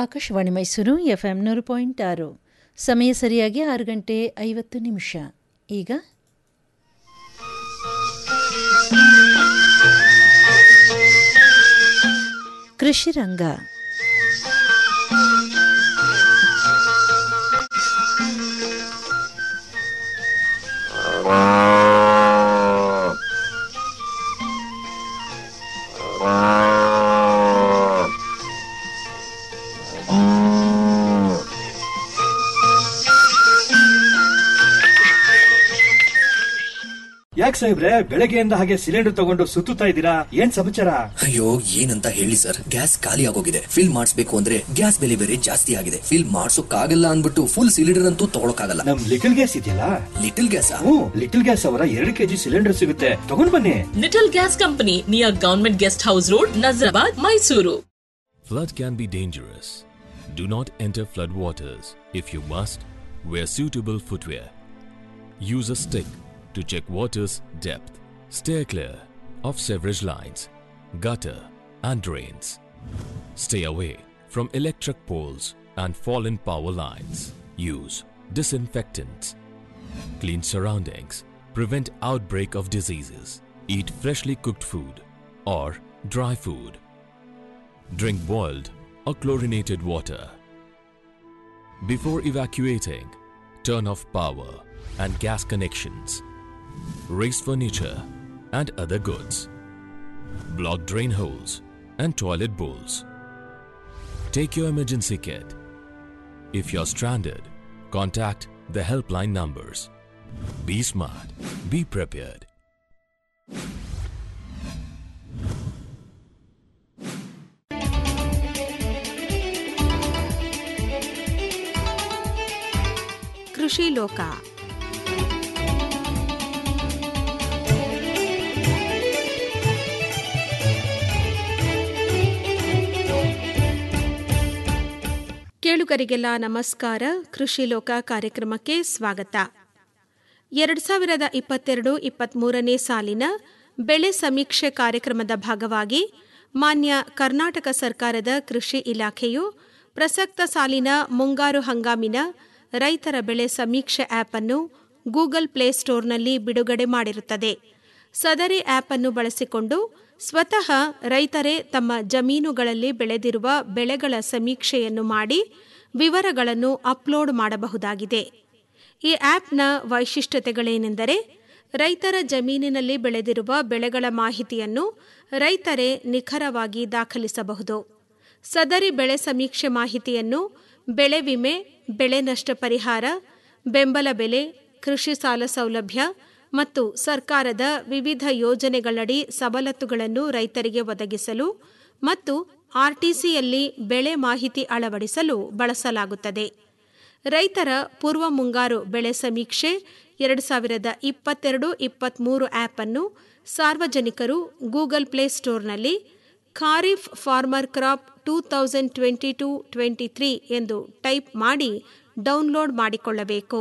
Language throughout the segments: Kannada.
ಆಕಾಶವಾಣಿ ಮೈಸೂರು ಎಫ್ಎಂ ನೂರು ಪಾಯಿಂಟ್ ಆರು ಸಮಯ ಸರಿಯಾಗಿ ಆರು ಗಂಟೆ ಐವತ್ತು ನಿಮಿಷ ಈಗ ಕೃಷಿ ರಂಗ ಯಾಕೆ ಸಾಹೇಬ್ರೆ ಬೆಳಗ್ಗೆಯಿಂದ ಹಾಗೆ ಸಿಲಿಂಡರ್ ತಗೊಂಡು ಸುತ್ತುತ್ತಾ ಇದ್ದೀರಾ ಏನ್ ಸಮಾಚಾರ ಅಯ್ಯೋ ಏನಂತ ಹೇಳಿ ಸರ್ ಗ್ಯಾಸ್ ಖಾಲಿ ಆಗೋಗಿದೆ ಫಿಲ್ ಮಾಡಿಸ್ಬೇಕು ಅಂದ್ರೆ ಗ್ಯಾಸ್ ಬೆಲೆ ಬೇರೆ ಜಾಸ್ತಿ ಆಗಿದೆ ಫಿಲ್ ಮಾಡ್ಸೋಕ್ಕಾಗಲ್ಲ ಅನ್ಬಿಟ್ಟು ಫುಲ್ ಸಿಲಿಂಡರ್ ಅಂತೂ ತಗೊಳಕಾಗಲ್ಲ ನಮ್ ಲಿಟಲ್ ಗ್ಯಾಸ್ ಇದೆಯಲ್ಲ ಲಿಟಲ್ ಗ್ಯಾಸ್ ಹ್ಞೂ ಲಿಟಲ್ ಗ್ಯಾಸ್ ಅವರ ಎರಡು ಕೆಜಿ ಸಿಲಿಂಡರ್ ಸಿಗುತ್ತೆ ತಗೊಂಡ್ ಬನ್ನಿ Little Gas Company near Government Guest House Road, Nazarabad, Mysuru. Flood can be dangerous. Do not enter flood waters. If you must, wear suitable footwear. Use a stick to check water's depth. Steer clear of sewerage lines, gutter, and drains. Stay away from electric poles and fallen power lines. Use disinfectants. Clean surroundings. Prevent outbreak of diseases. Eat freshly cooked food or dry food. Drink boiled or chlorinated water. Before evacuating, turn off power and gas connections. Raise furniture and other goods. Block drain holes and toilet bowls. Take your emergency kit. If you're stranded, contact the helpline numbers. Be smart, be prepared. ಕೃಷಿ ಲೋಕ ಕೇಳುಗರಿಗೆಲ್ಲ ನಮಸ್ಕಾರ ಕೃಷಿ ಲೋಕ ಕಾರ್ಯಕ್ರಮಕ್ಕೆ ಸ್ವಾಗತ ಎರಡು ಸಾವಿರದ ಇಪ್ಪತ್ತೆರಡು ಇಪ್ಪತ್ತ್ಮೂರನೇ ಸಾಲಿನ ಬೆಳೆ ಸಮೀಕ್ಷೆ ಕಾರ್ಯಕ್ರಮದ ಭಾಗವಾಗಿ ಮಾನ್ಯ ಕರ್ನಾಟಕ ಸರ್ಕಾರದ ಕೃಷಿ ಇಲಾಖೆಯು ಪ್ರಸಕ್ತ ಸಾಲಿನ ಮುಂಗಾರು ಹಂಗಾಮಿನ ರೈತರ ಬೆಳೆ ಸಮೀಕ್ಷೆ ಆ್ಯಪ್ ಅನ್ನು ಗೂಗಲ್ ಪ್ಲೇಸ್ಟೋರ್ನಲ್ಲಿ ಬಿಡುಗಡೆ ಮಾಡಿರುತ್ತದೆ ಸದರಿ ಆ್ಯಪ್ ಅನ್ನು ಬಳಸಿಕೊಂಡು ಸ್ವತಃ ರೈತರೇ ತಮ್ಮ ಜಮೀನುಗಳಲ್ಲಿ ಬೆಳೆದಿರುವ ಬೆಳೆಗಳ ಸಮೀಕ್ಷೆಯನ್ನು ಮಾಡಿ ವಿವರಗಳನ್ನು ಅಪ್ಲೋಡ್ ಮಾಡಬಹುದಾಗಿದೆ ಈ ಆ್ಯಪ್ನ ವೈಶಿಷ್ಟ್ಯತೆಗಳೇನೆಂದರೆ ರೈತರ ಜಮೀನಿನಲ್ಲಿ ಬೆಳೆದಿರುವ ಬೆಳೆಗಳ ಮಾಹಿತಿಯನ್ನು ರೈತರೇ ನಿಖರವಾಗಿ ದಾಖಲಿಸಬಹುದು ಸದರಿ ಬೆಳೆ ಸಮೀಕ್ಷೆ ಮಾಹಿತಿಯನ್ನು ಬೆಳೆ ವಿಮೆ ಬೆಳೆ ನಷ್ಟ ಪರಿಹಾರ ಬೆಂಬಲ ಬೆಲೆ ಕೃಷಿ ಸಾಲ ಸೌಲಭ್ಯ ಮತ್ತು ಸರ್ಕಾರದ ವಿವಿಧ ಯೋಜನೆಗಳಡಿ ಸವಲತ್ತುಗಳನ್ನು ರೈತರಿಗೆ ಒದಗಿಸಲು ಮತ್ತು ಆರ್ಟಿಸಿಯಲ್ಲಿ ಬೆಳೆ ಮಾಹಿತಿ ಅಳವಡಿಸಲು ಬಳಸಲಾಗುತ್ತದೆ ರೈತರ ಪೂರ್ವ ಮುಂಗಾರು ಬೆಳೆ ಸಮೀಕ್ಷೆ ಎರಡು ಸಾವಿರದ ಇಪ್ಪತ್ತೆರಡು ಇಪ್ಪತ್ತ್ಮೂರು ಆ್ಯಪ್ ಅನ್ನು ಸಾರ್ವಜನಿಕರು ಗೂಗಲ್ ಪ್ಲೇಸ್ಟೋರ್ನಲ್ಲಿ kharif farmer crop two thousand twenty two twenty three ಎಂದು ಟೈಪ್ ಮಾಡಿ ಡೌನ್ಲೋಡ್ ಮಾಡಿಕೊಳ್ಳಬೇಕು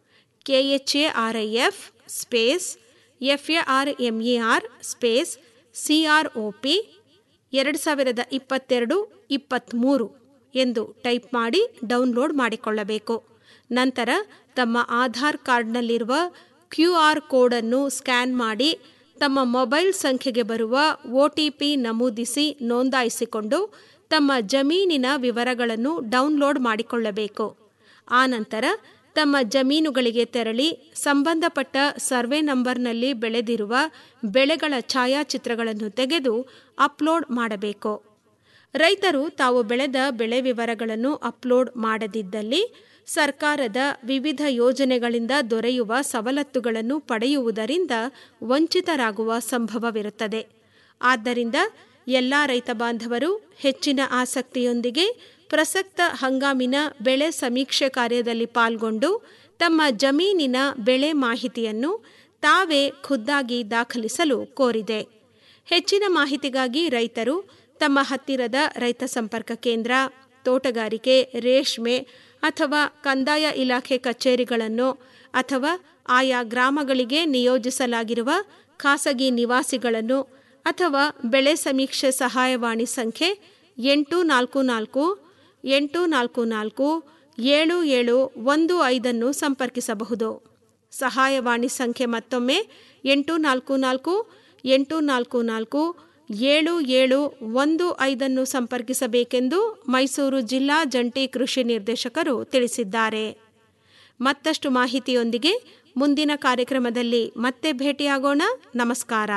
K H A R I F space F A R M E R space C R O P ಎರಡು ಸಾವಿರದ ಇಪ್ಪತ್ತೆರಡು ಇಪ್ಪತ್ತ್ಮೂರು ಎಂದು ಟೈಪ್ ಮಾಡಿ ಡೌನ್ಲೋಡ್ ಮಾಡಿಕೊಳ್ಳಬೇಕು ನಂತರ ತಮ್ಮ ಆಧಾರ್ ಕಾರ್ಡ್ನಲ್ಲಿರುವ ಕ್ಯೂ ಆರ್ ಕೋಡನ್ನು ಸ್ಕ್ಯಾನ್ ಮಾಡಿ ತಮ್ಮ ಮೊಬೈಲ್ ಸಂಖ್ಯೆಗೆ ಬರುವ ಒ ಟಿ ಪಿ ನಮೂದಿಸಿ ನೋಂದಾಯಿಸಿಕೊಂಡು ತಮ್ಮ ಜಮೀನಿನ ವಿವರಗಳನ್ನು ಡೌನ್ಲೋಡ್ ಮಾಡಿಕೊಳ್ಳಬೇಕು ಆನಂತರ ತಮ್ಮ ಜಮೀನುಗಳಿಗೆ ತೆರಳಿ ಸಂಬಂಧಪಟ್ಟ ಸರ್ವೆ ನಂಬರ್ನಲ್ಲಿ ಬೆಳೆದಿರುವ ಬೆಳೆಗಳ ಛಾಯಾಚಿತ್ರಗಳನ್ನು ತೆಗೆದು ಅಪ್ಲೋಡ್ ಮಾಡಬೇಕು ರೈತರು ತಾವು ಬೆಳೆದ ಬೆಳೆ ವಿವರಗಳನ್ನು ಅಪ್ಲೋಡ್ ಮಾಡದಿದ್ದಲ್ಲಿ ಸರ್ಕಾರದ ವಿವಿಧ ಯೋಜನೆಗಳಿಂದ ದೊರೆಯುವ ಸವಲತ್ತುಗಳನ್ನು ಪಡೆಯುವುದರಿಂದ ವಂಚಿತರಾಗುವ ಸಂಭವವಿರುತ್ತದೆ ಆದ್ದರಿಂದ ಎಲ್ಲ ರೈತ ಬಾಂಧವರು ಹೆಚ್ಚಿನ ಆಸಕ್ತಿಯೊಂದಿಗೆ ಪ್ರಸಕ್ತ ಹಂಗಾಮಿನ ಬೆಳೆ ಸಮೀಕ್ಷೆ ಕಾರ್ಯದಲ್ಲಿ ಪಾಲ್ಗೊಂಡು ತಮ್ಮ ಜಮೀನಿನ ಬೆಳೆ ಮಾಹಿತಿಯನ್ನು ತಾವೇ ಖುದ್ದಾಗಿ ದಾಖಲಿಸಲು ಕೋರಿದೆ ಹೆಚ್ಚಿನ ಮಾಹಿತಿಗಾಗಿ ರೈತರು ತಮ್ಮ ಹತ್ತಿರದ ರೈತ ಸಂಪರ್ಕ ಕೇಂದ್ರ ತೋಟಗಾರಿಕೆ ರೇಷ್ಮೆ ಅಥವಾ ಕಂದಾಯ ಇಲಾಖೆ ಕಚೇರಿಗಳನ್ನು ಅಥವಾ ಆಯಾ ಗ್ರಾಮಗಳಿಗೆ ನಿಯೋಜಿಸಲಾಗಿರುವ ಖಾಸಗಿ ನಿವಾಸಿಗಳನ್ನು ಅಥವಾ ಬೆಳೆ ಸಮೀಕ್ಷೆ ಸಹಾಯವಾಣಿ ಸಂಖ್ಯೆ ಎಂಟು ನಾಲ್ಕು ನಾಲ್ಕು ಎಂಟು ನಾಲ್ಕು ನಾಲ್ಕು ಏಳು ಏಳು ಒಂದು ಐದನ್ನು ಸಂಪರ್ಕಿಸಬಹುದು ಸಹಾಯವಾಣಿ ಸಂಖ್ಯೆ ಮತ್ತೊಮ್ಮೆ ಎಂಟು ನಾಲ್ಕು ನಾಲ್ಕು ಎಂಟು ನಾಲ್ಕು ನಾಲ್ಕು ಏಳು ಏಳು ಒಂದು ಐದನ್ನು ಸಂಪರ್ಕಿಸಬೇಕೆಂದು ಮೈಸೂರು ಜಿಲ್ಲಾ ಜಂಟಿ ಕೃಷಿ ನಿರ್ದೇಶಕರು ತಿಳಿಸಿದ್ದಾರೆ ಮತ್ತಷ್ಟು ಮಾಹಿತಿಯೊಂದಿಗೆ ಮುಂದಿನ ಕಾರ್ಯಕ್ರಮದಲ್ಲಿ ಮತ್ತೆ ಭೇಟಿಯಾಗೋಣ ನಮಸ್ಕಾರ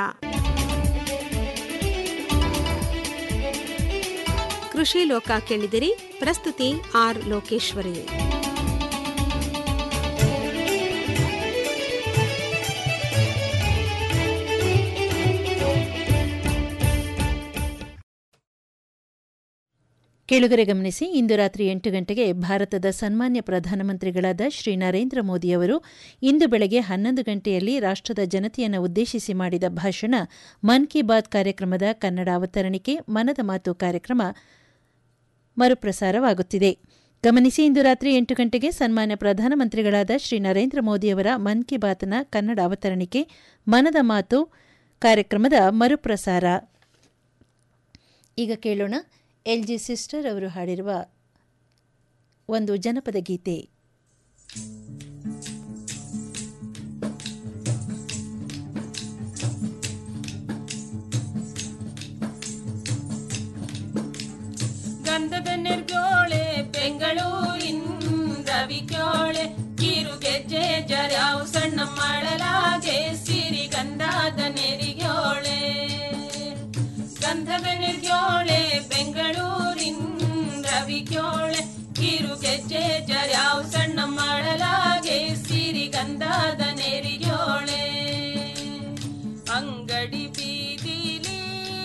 ಕೃಷಿ ಲೋಕ ಕೇಳಿದಿರಿ ಪ್ರಸ್ತುತಿ ಆರ್ ಲೋಕೇಶ್ವರಿ ಕೇಳುಗರೆ ಗಮನಿಸಿ ಇಂದು ರಾತ್ರಿ ಎಂಟು ಗಂಟೆಗೆ ಭಾರತದ ಸನ್ಮಾನ್ಯ ಪ್ರಧಾನಮಂತ್ರಿಗಳಾದ ಶ್ರೀ ನರೇಂದ್ರ ಮೋದಿಯವರು ಇಂದು ಬೆಳಗ್ಗೆ ಹನ್ನೊಂದು ಗಂಟೆಯಲ್ಲಿ ರಾಷ್ಟ್ರದ ಜನತೆಯನ್ನು ಉದ್ದೇಶಿಸಿ ಮಾಡಿದ ಭಾಷಣ ಮನ್ ಕಿ ಬಾತ್ ಕಾರ್ಯಕ್ರಮದ ಕನ್ನಡ ಅವತರಣಿಕೆ ಮನದ ಮಾತು ಕಾರ್ಯಕ್ರಮ ಮರುಪ್ರಸಾರವಾಗುತ್ತಿದೆ ಗಮನಿಸಿ ಇಂದು ರಾತ್ರಿ ಎಂಟು ಗಂಟೆಗೆ ಸನ್ಮಾನ್ಯ ಪ್ರಧಾನಮಂತ್ರಿಗಳಾದ ಶ್ರೀ ನರೇಂದ್ರ ಮೋದಿಯವರ ಮನ್ ಕಿ ಬಾತ್ನ ಕನ್ನಡ ಅವತರಣಿಕೆ ಮನದ ಮಾತು ಕಾರ್ಯಕ್ರಮದ ಮರುಪ್ರಸಾರ ಈಗ ಕೇಳೋಣ ಎಲ್ ಜಿ ಸಿಸ್ಟರ್ ಅವರು ಹಾಡಿರುವ ಒಂದು ಜನಪದ ಗೀತೆ ಗಂಧದ ನೆರ್ಗೋಳೆ ಬೆಂಗಳೂರಿನ ರವಿಕ್ಯೋಳೆ ಕಿರು ಗೆಜ್ಜೆ ಜರ್ಯಾವ್ ಸಣ್ಣ ಮಾಡಲಾಗೆ ಸಿರಿ ಗಂಧದ ನೆರಿಗ್ಯೋಳೆ ಗಂಧದ ನೆರ್ಗ್ಯೋಳೆ ಬೆಂಗಳೂರಿನ ರವಿಕ್ಯೋಳೆ ಕಿರು ಗೆಜ್ಜೆ ಜರ್ಯಾವ್ ಸಣ್ಣ ಮಾಡಲಾಗೆ ಸಿರಿ ಗಂಧದ ನೆರಿಗ್ಯೋಳೆ ಅಂಗಡಿ ಬೀದಿಲಿ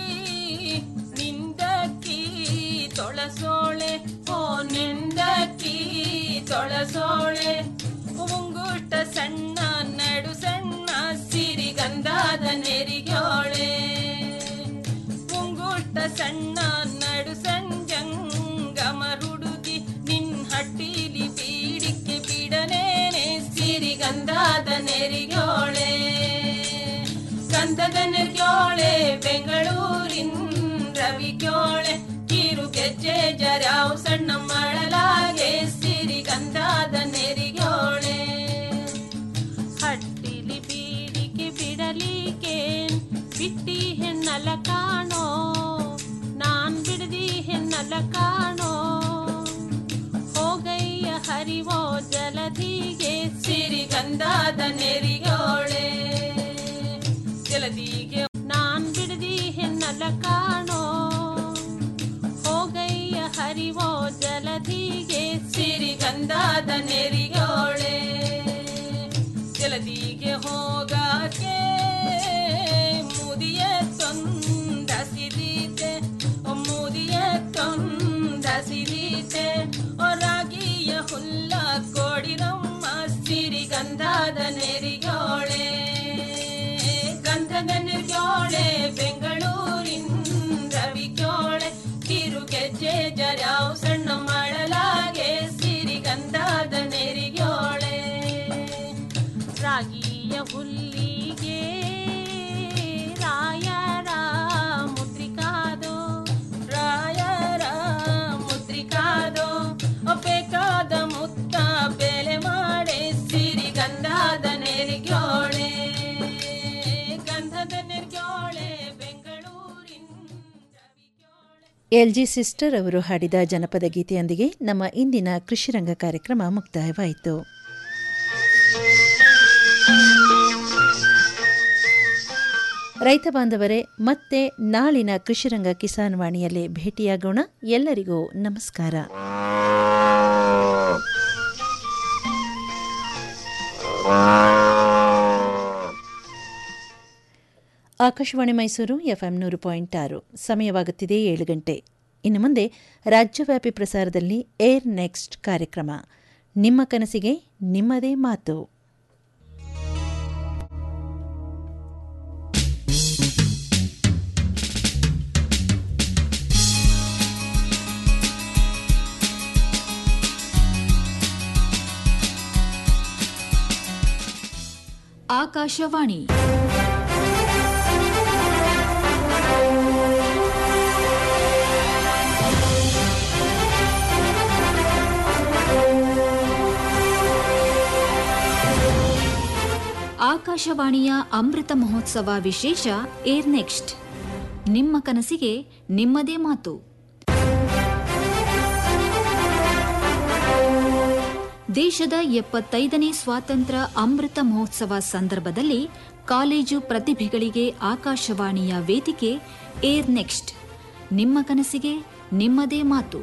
ನಿಂದಕ್ಕಿ ತೊಳಸೋಳೆ ಓ ನಿಂದಕ್ಕಿ ತೊಳಸೋಳೆ ಮುಂಗುಷ್ಟ ಸಣ್ಣ ನಡು ಸಣ್ಣ ಸಿರಿಗಂಧದ ನೆರಿಗ್ಯೋಳೆ ಮುಂಗುಷ್ಟ ಸಣ್ಣ ನಡು ಸಂಜಂಗಮ ಹುಡುಗಿ ನಿನ್ ಹಟ್ಟಿಲಿ ಬೀಡಿಕೆ ಬಿಡನೇನೆ ಸಿರಿಗಂಧದ ನೆರಿಗ್ಯೋಳೆ ಗಂಧದ ನೆರ್ಗ್ಯೋಳೆ ಬೆಂಗಳೂರಿನ ರವಿಗ್ಯೋಳೆ ಕಿರು ಗೆಜ್ಜೆ ಜರಾವ್ ಸಣ್ಣ ಮಾಡಲಾಗೆ ಸಿರಿ ಗಂಧದ ನೆರಿಗ್ಯೋಳೆ ಹಟ್ಟಿಲಿ ಬೀಡಿಕೆ ಬಿಡಲಿಕ್ಕೆ ಬಿಟ್ಟಿ ಹೆಣ್ಣಲ ಕಾಣೋ ನಾನ್ ಬಿಡದಿ ಹೆಣ್ಣಲ ಕಾಣೋ ಹೋಗಯ್ಯ ಹರಿವೋ ಜಲಧಿಗೆ ಸಿರಿಗಂಧದ ನೆರಿಗೋಳೆ ಜಲದಿಗೆ ನಾನ್ ಬಿಡದಿ ಹೆಣ್ಣಲ ಕಾಣೋ ಹೋಗಯ್ಯ ಹರಿವೋ ಜಲಧಿಗೆ ಸಿರಿಗಂಧದ ನೆರಿಗೋಳೆ ಜಲದಿಗೆ ಹೋಗಕ್ಕೆ ಮುದಿಯ ತೊಂದಸಿದೀತೆ ಮುದಿಯ ತೊಂದಸಿದೀತೆ ರಾಗಿಯ ಹುಲ್ಲ ಕೊಡಿರಮ್ಮ ಸಿರಿಗಂಧದ ನೆರಿಗೋಳೆ ಗಂಧದ ನೆರಿಗೋಳೆ ಬೆಂಗಳೂರಿನ ರವಿಗೋಳೆ ಕಿರು ಗೆಜ್ಜೆ ಜರಾವ್ ಸಣ್ಣ ಮಾಡಲಾಗೆ ಸಿರಿಗಂಧದ ನೆರಿಗೋಳೆ ರಾಗಿಯ ಹುಲ್ಲಿಗೆ ರಾಯರ ಮುದ್ರಿಕಾದೋ ರಾಯರ ಮುದ್ರಿಕಾದೋ ಬೇಕಾದ ಮುತ್ತ ಬೆಲೆ ಮಾಡೆ ಸಿರಿಗಂಧದ ನೆರಿಗ್ಯೋಳೆ ಗಂಧದ ನೆರಿಗ್ಯೋಳೆ ಬೆಂಗಳೂರಿನ ಎಲ್ ಜಿ ಸಿಸ್ಟರ್ ಅವರು ಹಾಡಿದ ಜನಪದ ಗೀತೆಯೊಂದಿಗೆ ನಮ್ಮ ಇಂದಿನ ಕೃಷಿರಂಗ ಕಾರ್ಯಕ್ರಮ ಮುಕ್ತಾಯವಾಯಿತು ರೈತ ಬಾಂಧವರೇ ಮತ್ತೆ ನಾಳಿನ ಕೃಷಿರಂಗ ಕಿಸಾನ್ ವಾಣಿಯಲ್ಲಿ ಭೇಟಿಯಾಗೋಣ ಎಲ್ಲರಿಗೂ ನಮಸ್ಕಾರ ಆಕಾಶವಾಣಿ ಮೈಸೂರು ಎಫ್ಎಂ ನೂರು ಪಾಯಿಂಟ್ ಆರು ಸಮಯವಾಗುತ್ತಿದೆ ಏಳು ಗಂಟೆ ಇನ್ನು ಮುಂದೆ ರಾಜ್ಯವ್ಯಾಪಿ ಪ್ರಸಾರದಲ್ಲಿ ಏರ್ ನೆಕ್ಸ್ಟ್ ಕಾರ್ಯಕ್ರಮ ನಿಮ್ಮ ಕನಸಿಗೆ ನಿಮ್ಮದೇ ಮಾತು ಆಕಾಶವಾಣಿ ಆಕಾಶವಾಣಿಯ ಅಮೃತ ಮಹೋತ್ಸವ ವಿಶೇಷ ಏರ್ ನೆಕ್ಸ್ಟ್ ನಿಮ್ಮ ಕನಸಿಗೆ ನಿಮ್ಮದೇ ಮಾತು ದೇಶದ ಎಪ್ಪತ್ತೈದನೇ ಸ್ವಾತಂತ್ರ್ಯ ಅಮೃತ ಮಹೋತ್ಸವ ಸಂದರ್ಭದಲ್ಲಿ ಕಾಲೇಜು ಪ್ರತಿಭೆಗಳಿಗೆ ಆಕಾಶವಾಣಿಯ ವೇದಿಕೆ ಏರ್ ನೆಕ್ಸ್ಟ್ ನಿಮ್ಮ ಕನಸಿಗೆ ನಿಮ್ಮದೇ ಮಾತು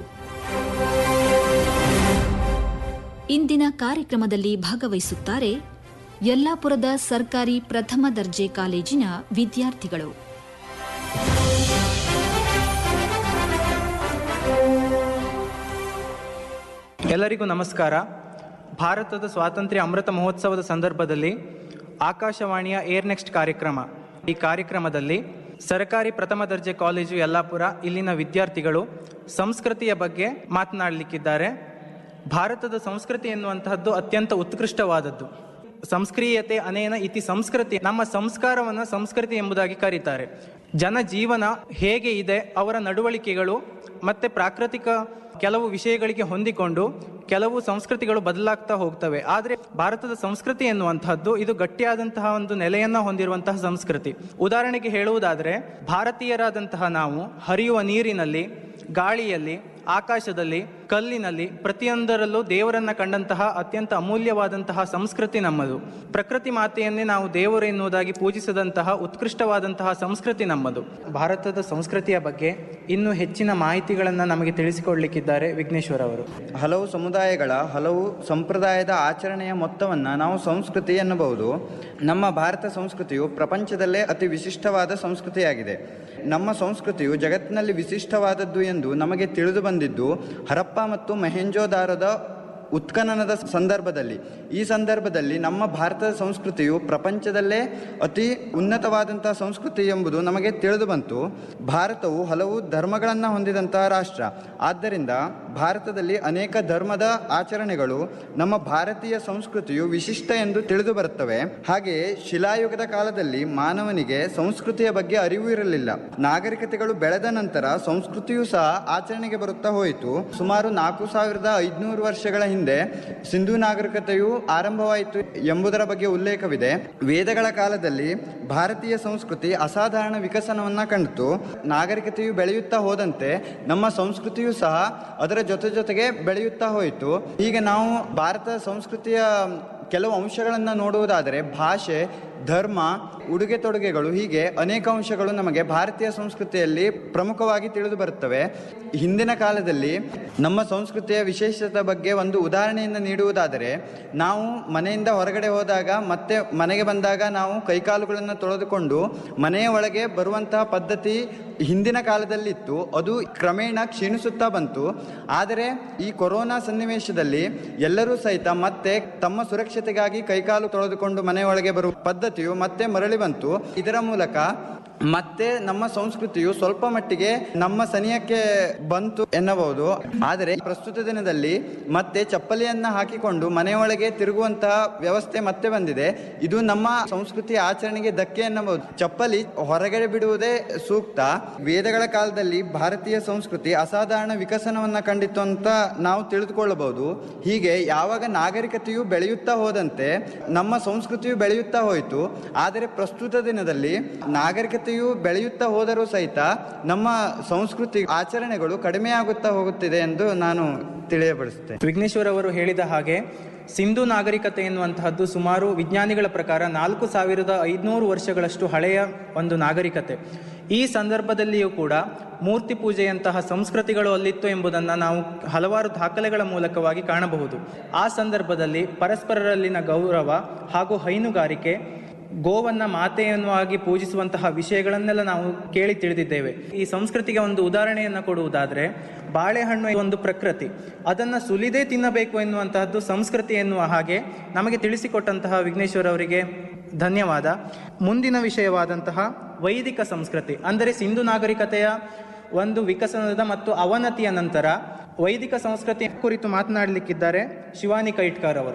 ಇಂದಿನ ಕಾರ್ಯಕ್ರಮದಲ್ಲಿ ಭಾಗವಹಿಸುತ್ತಾರೆ ಯಲ್ಲಾಪುರದ ಸರ್ಕಾರಿ ಪ್ರಥಮ ದರ್ಜೆ ಕಾಲೇಜಿನ ವಿದ್ಯಾರ್ಥಿಗಳು ಎಲ್ಲರಿಗೂ ನಮಸ್ಕಾರ ಭಾರತದ ಸ್ವಾತಂತ್ರ್ಯ ಅಮೃತ ಮಹೋತ್ಸವದ ಸಂದರ್ಭದಲ್ಲಿ ಆಕಾಶವಾಣಿಯ ಏರ್ ನೆಕ್ಸ್ಟ್ ಕಾರ್ಯಕ್ರಮ ಈ ಕಾರ್ಯಕ್ರಮದಲ್ಲಿ ಸರ್ಕಾರಿ ಪ್ರಥಮ ದರ್ಜೆ ಕಾಲೇಜು ಯಲ್ಲಾಪುರ ಇಲ್ಲಿನ ವಿದ್ಯಾರ್ಥಿಗಳು ಸಂಸ್ಕೃತಿಯ ಬಗ್ಗೆ ಮಾತನಾಡಲಿಕ್ಕಿದ್ದಾರೆ ಭಾರತದ ಸಂಸ್ಕೃತಿ ಎನ್ನುವಂತಹದ್ದು ಅತ್ಯಂತ ಉತ್ಕೃಷ್ಟವಾದದ್ದು ಸಂಸ್ಕ್ರಿಯತೆ ಅನೇನ ಇತಿ ಸಂಸ್ಕೃತಿ ನಮ್ಮ ಸಂಸ್ಕಾರವನ್ನು ಸಂಸ್ಕೃತಿ ಎಂಬುದಾಗಿ ಕರೀತಾರೆ ಜನ ಜೀವನ ಹೇಗೆ ಇದೆ ಅವರ ನಡವಳಿಕೆಗಳು ಮತ್ತೆ ಪ್ರಾಕೃತಿಕ ಕೆಲವು ವಿಷಯಗಳಿಗೆ ಹೊಂದಿಕೊಂಡು ಕೆಲವು ಸಂಸ್ಕೃತಿಗಳು ಬದಲಾಗ್ತಾ ಹೋಗ್ತವೆ ಆದರೆ ಭಾರತದ ಸಂಸ್ಕೃತಿ ಎನ್ನುವಂತಹದ್ದು ಇದು ಗಟ್ಟಿಯಾದಂತಹ ಒಂದು ನೆಲೆಯನ್ನ ಹೊಂದಿರುವಂತಹ ಸಂಸ್ಕೃತಿ ಉದಾಹರಣೆಗೆ ಹೇಳುವುದಾದರೆ ಭಾರತೀಯರಾದಂತಹ ನಾವು ಹರಿಯುವ ನೀರಿನಲ್ಲಿ ಗಾಳಿಯಲ್ಲಿ ಆಕಾಶದಲ್ಲಿ ಕಲ್ಲಿನಲ್ಲಿ ಪ್ರತಿಯೊಂದರಲ್ಲೂ ದೇವರನ್ನ ಕಂಡಂತಹ ಅತ್ಯಂತ ಅಮೂಲ್ಯವಾದಂತಹ ಸಂಸ್ಕೃತಿ ನಮ್ಮದು ಪ್ರಕೃತಿ ಮಾತೆಯನ್ನೇ ನಾವು ದೇವರು ಎನ್ನುವುದಾಗಿ ಪೂಜಿಸಿದಂತಹ ಉತ್ಕೃಷ್ಟವಾದಂತಹ ಸಂಸ್ಕೃತಿ ನಮ್ಮದು ಭಾರತದ ಸಂಸ್ಕೃತಿಯ ಬಗ್ಗೆ ಇನ್ನೂ ಹೆಚ್ಚಿನ ಮಾಹಿತಿಗಳನ್ನು ನಮಗೆ ತಿಳಿಸಿಕೊಡ್ಲಿಕ್ಕಿದ್ದಾರೆ ವಿಘ್ನೇಶ್ವರ್ ಅವರು ಹಲವು ಸಮುದಾಯಗಳ ಹಲವು ಸಂಪ್ರದಾಯದ ಆಚರಣೆಯ ಮೊತ್ತವನ್ನು ನಾವು ಸಂಸ್ಕೃತಿ ಎನ್ನಬಹುದು ನಮ್ಮ ಭಾರತ ಸಂಸ್ಕೃತಿಯು ಪ್ರಪಂಚದಲ್ಲೇ ಅತಿ ವಿಶಿಷ್ಟವಾದ ಸಂಸ್ಕೃತಿಯಾಗಿದೆ ನಮ್ಮ ಸಂಸ್ಕೃತಿಯು ಜಗತ್ತಿನಲ್ಲಿ ವಿಶಿಷ್ಟವಾದದ್ದು ಎಂದು ನಮಗೆ ತಿಳಿದು ಬಂದಿದ್ದು ಹರಪ್ಪ ಮತ್ತು ಮಹೆಂಜೋದಾರದ ಉತ್ಖನನದ ಸಂದರ್ಭದಲ್ಲಿ ಈ ಸಂದರ್ಭದಲ್ಲಿ ನಮ್ಮ ಭಾರತದ ಸಂಸ್ಕೃತಿಯು ಪ್ರಪಂಚದಲ್ಲೇ ಅತಿ ಉನ್ನತವಾದಂತಹ ಸಂಸ್ಕೃತಿ ಎಂಬುದು ನಮಗೆ ತಿಳಿದು ಬಂತು ಭಾರತವು ಹಲವು ಧರ್ಮಗಳನ್ನು ಹೊಂದಿದಂತಹ ರಾಷ್ಟ್ರ ಆದ್ದರಿಂದ ಭಾರತದಲ್ಲಿ ಅನೇಕ ಧರ್ಮದ ಆಚರಣೆಗಳು ನಮ್ಮ ಭಾರತೀಯ ಸಂಸ್ಕೃತಿಯು ವಿಶಿಷ್ಟ ಎಂದು ತಿಳಿದು ಬರುತ್ತವೆ ಹಾಗೆಯೇ ಶಿಲಾಯುಗದ ಕಾಲದಲ್ಲಿ ಮಾನವನಿಗೆ ಸಂಸ್ಕೃತಿಯ ಬಗ್ಗೆ ಅರಿವು ಇರಲಿಲ್ಲ ನಾಗರಿಕತೆಗಳು ಬೆಳೆದ ನಂತರ ಸಂಸ್ಕೃತಿಯು ಸಹ ಆಚರಣೆಗೆ ಬರುತ್ತಾ ಹೋಯಿತು ಸುಮಾರು ನಾಲ್ಕು ಸಾವಿರದ ಐದುನೂರು ವರ್ಷಗಳ ಹಿಂದೆ ಸಿಂಧು ನಾಗರಿಕತೆಯು ಆರಂಭವಾಯಿತು ಎಂಬುದರ ಬಗ್ಗೆ ಉಲ್ಲೇಖವಿದೆ ವೇದಗಳ ಕಾಲದಲ್ಲಿ ಭಾರತೀಯ ಸಂಸ್ಕೃತಿ ಅಸಾಧಾರಣ ವಿಕಸನವನ್ನ ಕಂಡಿತು ನಾಗರಿಕತೆಯು ಬೆಳೆಯುತ್ತಾ ಹೋದಂತೆ ನಮ್ಮ ಸಂಸ್ಕೃತಿಯು ಸಹ ಅದರ ಜೊತೆ ಜೊತೆಗೆ ಬೆಳೆಯುತ್ತಾ ಹೋಯಿತು ಈಗ ನಾವು ಭಾರತ ಸಂಸ್ಕೃತಿಯ ಕೆಲವು ಅಂಶಗಳನ್ನು ನೋಡುವುದಾದರೆ ಭಾಷೆ ಧರ್ಮ ಉಡುಗೆ ತೊಡುಗೆಗಳು ಹೀಗೆ ಅನೇಕ ಅಂಶಗಳು ನಮಗೆ ಭಾರತೀಯ ಸಂಸ್ಕೃತಿಯಲ್ಲಿ ಪ್ರಮುಖವಾಗಿ ತಿಳಿದು ಬರುತ್ತವೆ ಹಿಂದಿನ ಕಾಲದಲ್ಲಿ ನಮ್ಮ ಸಂಸ್ಕೃತಿಯ ವಿಶೇಷತೆ ಬಗ್ಗೆ ಒಂದು ಉದಾಹರಣೆಯನ್ನು ನೀಡುವುದಾದರೆ ನಾವು ಮನೆಯಿಂದ ಹೊರಗಡೆ ಹೋದಾಗ ಮತ್ತೆ ಮನೆಗೆ ಬಂದಾಗ ನಾವು ಕೈಕಾಲುಗಳನ್ನು ತೊಳೆದುಕೊಂಡು ಮನೆಯ ಒಳಗೆ ಬರುವಂತಹ ಪದ್ಧತಿ ಹಿಂದಿನ ಕಾಲದಲ್ಲಿತ್ತು ಅದು ಕ್ರಮೇಣ ಕ್ಷೀಣಿಸುತ್ತಾ ಬಂತು ಆದರೆ ಈ ಕೊರೋನಾ ಸನ್ನಿವೇಶದಲ್ಲಿ ಎಲ್ಲರೂ ಸಹಿತ ಮತ್ತೆ ತಮ್ಮ ಸುರಕ್ಷತೆಗಾಗಿ ಕೈಕಾಲು ತೊಳೆದುಕೊಂಡು ಮನೆಯೊಳಗೆ ಬರುವ ಪದ್ಧತಿಯು ಮತ್ತೆ ಮರಳಿ ಬಂತು ಇದರ ಮೂಲಕ ಮತ್ತೆ ನಮ್ಮ ಸಂಸ್ಕೃತಿಯು ಸ್ವಲ್ಪ ಮಟ್ಟಿಗೆ ನಮ್ಮ ಸನಿಯಕ್ಕೆ ಬಂತು ಎನ್ನಬಹುದು ಆದರೆ ಪ್ರಸ್ತುತ ದಿನದಲ್ಲಿ ಮತ್ತೆ ಚಪ್ಪಲಿಯನ್ನ ಹಾಕಿಕೊಂಡು ಮನೆಯೊಳಗೆ ತಿರುಗುವಂತಹ ವ್ಯವಸ್ಥೆ ಮತ್ತೆ ಬಂದಿದೆ ಇದು ನಮ್ಮ ಸಂಸ್ಕೃತಿಯ ಆಚರಣೆಗೆ ಧಕ್ಕೆ ಎನ್ನಬಹುದು ಚಪ್ಪಲಿ ಹೊರಗಡೆ ಬಿಡುವುದೇ ಸೂಕ್ತ ವೇದಗಳ ಕಾಲದಲ್ಲಿ ಭಾರತೀಯ ಸಂಸ್ಕೃತಿ ಅಸಾಧಾರಣ ವಿಕಸನವನ್ನ ಕಂಡಿತು ಅಂತ ನಾವು ತಿಳಿದುಕೊಳ್ಳಬಹುದು ಹೀಗೆ ಯಾವಾಗ ನಾಗರಿಕತೆಯು ಬೆಳೆಯುತ್ತಾ ಹೋದಂತೆ ನಮ್ಮ ಸಂಸ್ಕೃತಿಯು ಬೆಳೆಯುತ್ತಾ ಹೋಯಿತು ಆದರೆ ಪ್ರಸ್ತುತ ದಿನದಲ್ಲಿ ನಾಗರಿಕತೆಯು ಬೆಳೆಯುತ್ತಾ ಹೋದರೂ ಸಹಿತ ನಮ್ಮ ಸಂಸ್ಕೃತಿ ಆಚರಣೆಗಳು ಕಡಿಮೆಯಾಗುತ್ತಾ ಹೋಗುತ್ತಿದೆ ಎಂದು ನಾನು ತಿಳಿಯಪಡಿಸುತ್ತೇನೆ ವಿಘ್ನೇಶ್ವರ್ ಅವರು ಹೇಳಿದ ಹಾಗೆ ಸಿಂಧು ನಾಗರಿಕತೆ ಎನ್ನುವಂತಹದ್ದು ಸುಮಾರು ವಿಜ್ಞಾನಿಗಳ ಪ್ರಕಾರ ನಾಲ್ಕು ಸಾವಿರದ ಐದುನೂರು ವರ್ಷಗಳಷ್ಟು ಹಳೆಯ ಒಂದು ನಾಗರಿಕತೆ ಈ ಸಂದರ್ಭದಲ್ಲಿಯೂ ಕೂಡ ಮೂರ್ತಿ ಪೂಜೆಯಂತಹ ಸಂಸ್ಕೃತಿಗಳು ಅಲ್ಲಿತ್ತು ಎಂಬುದನ್ನು ನಾವು ಹಲವಾರು ದಾಖಲೆಗಳ ಮೂಲಕವಾಗಿ ಕಾಣಬಹುದು ಆ ಸಂದರ್ಭದಲ್ಲಿ ಪರಸ್ಪರರಲ್ಲಿನ ಗೌರವ ಹಾಗೂ ಹೈನುಗಾರಿಕೆ ಗೋವನ್ನ ಮಾತೆಯನ್ನುವಾಗಿ ಪೂಜಿಸುವಂತಹ ವಿಷಯಗಳನ್ನೆಲ್ಲ ನಾವು ಕೇಳಿ ತಿಳಿದಿದ್ದೇವೆ ಈ ಸಂಸ್ಕೃತಿಗೆ ಒಂದು ಉದಾಹರಣೆಯನ್ನು ಕೊಡುವುದಾದ್ರೆ ಬಾಳೆಹಣ್ಣು ಒಂದು ಪ್ರಕೃತಿ ಅದನ್ನು ಸುಲಿದೇ ತಿನ್ನಬೇಕು ಎನ್ನುವಂತಹದ್ದು ಸಂಸ್ಕೃತಿ ಎನ್ನುವ ಹಾಗೆ ನಮಗೆ ತಿಳಿಸಿಕೊಟ್ಟಂತಹ ವಿಘ್ನೇಶ್ವರ್ ಅವರಿಗೆ ಧನ್ಯವಾದ ಮುಂದಿನ ವಿಷಯವಾದಂತಹ ವೈದಿಕ ಸಂಸ್ಕೃತಿ ಅಂದರೆ ಸಿಂಧು ನಾಗರಿಕತೆಯ ಒಂದು ವಿಕಸನದ ಮತ್ತು ಅವನತಿಯ ನಂತರ ವೈದಿಕ ಸಂಸ್ಕೃತಿ ಕುರಿತು ಮಾತನಾಡಲಿಕ್ಕಿದ್ದಾರೆ ಶಿವಾನಿ ಕೈಟ್ಕರ್ ಅವರು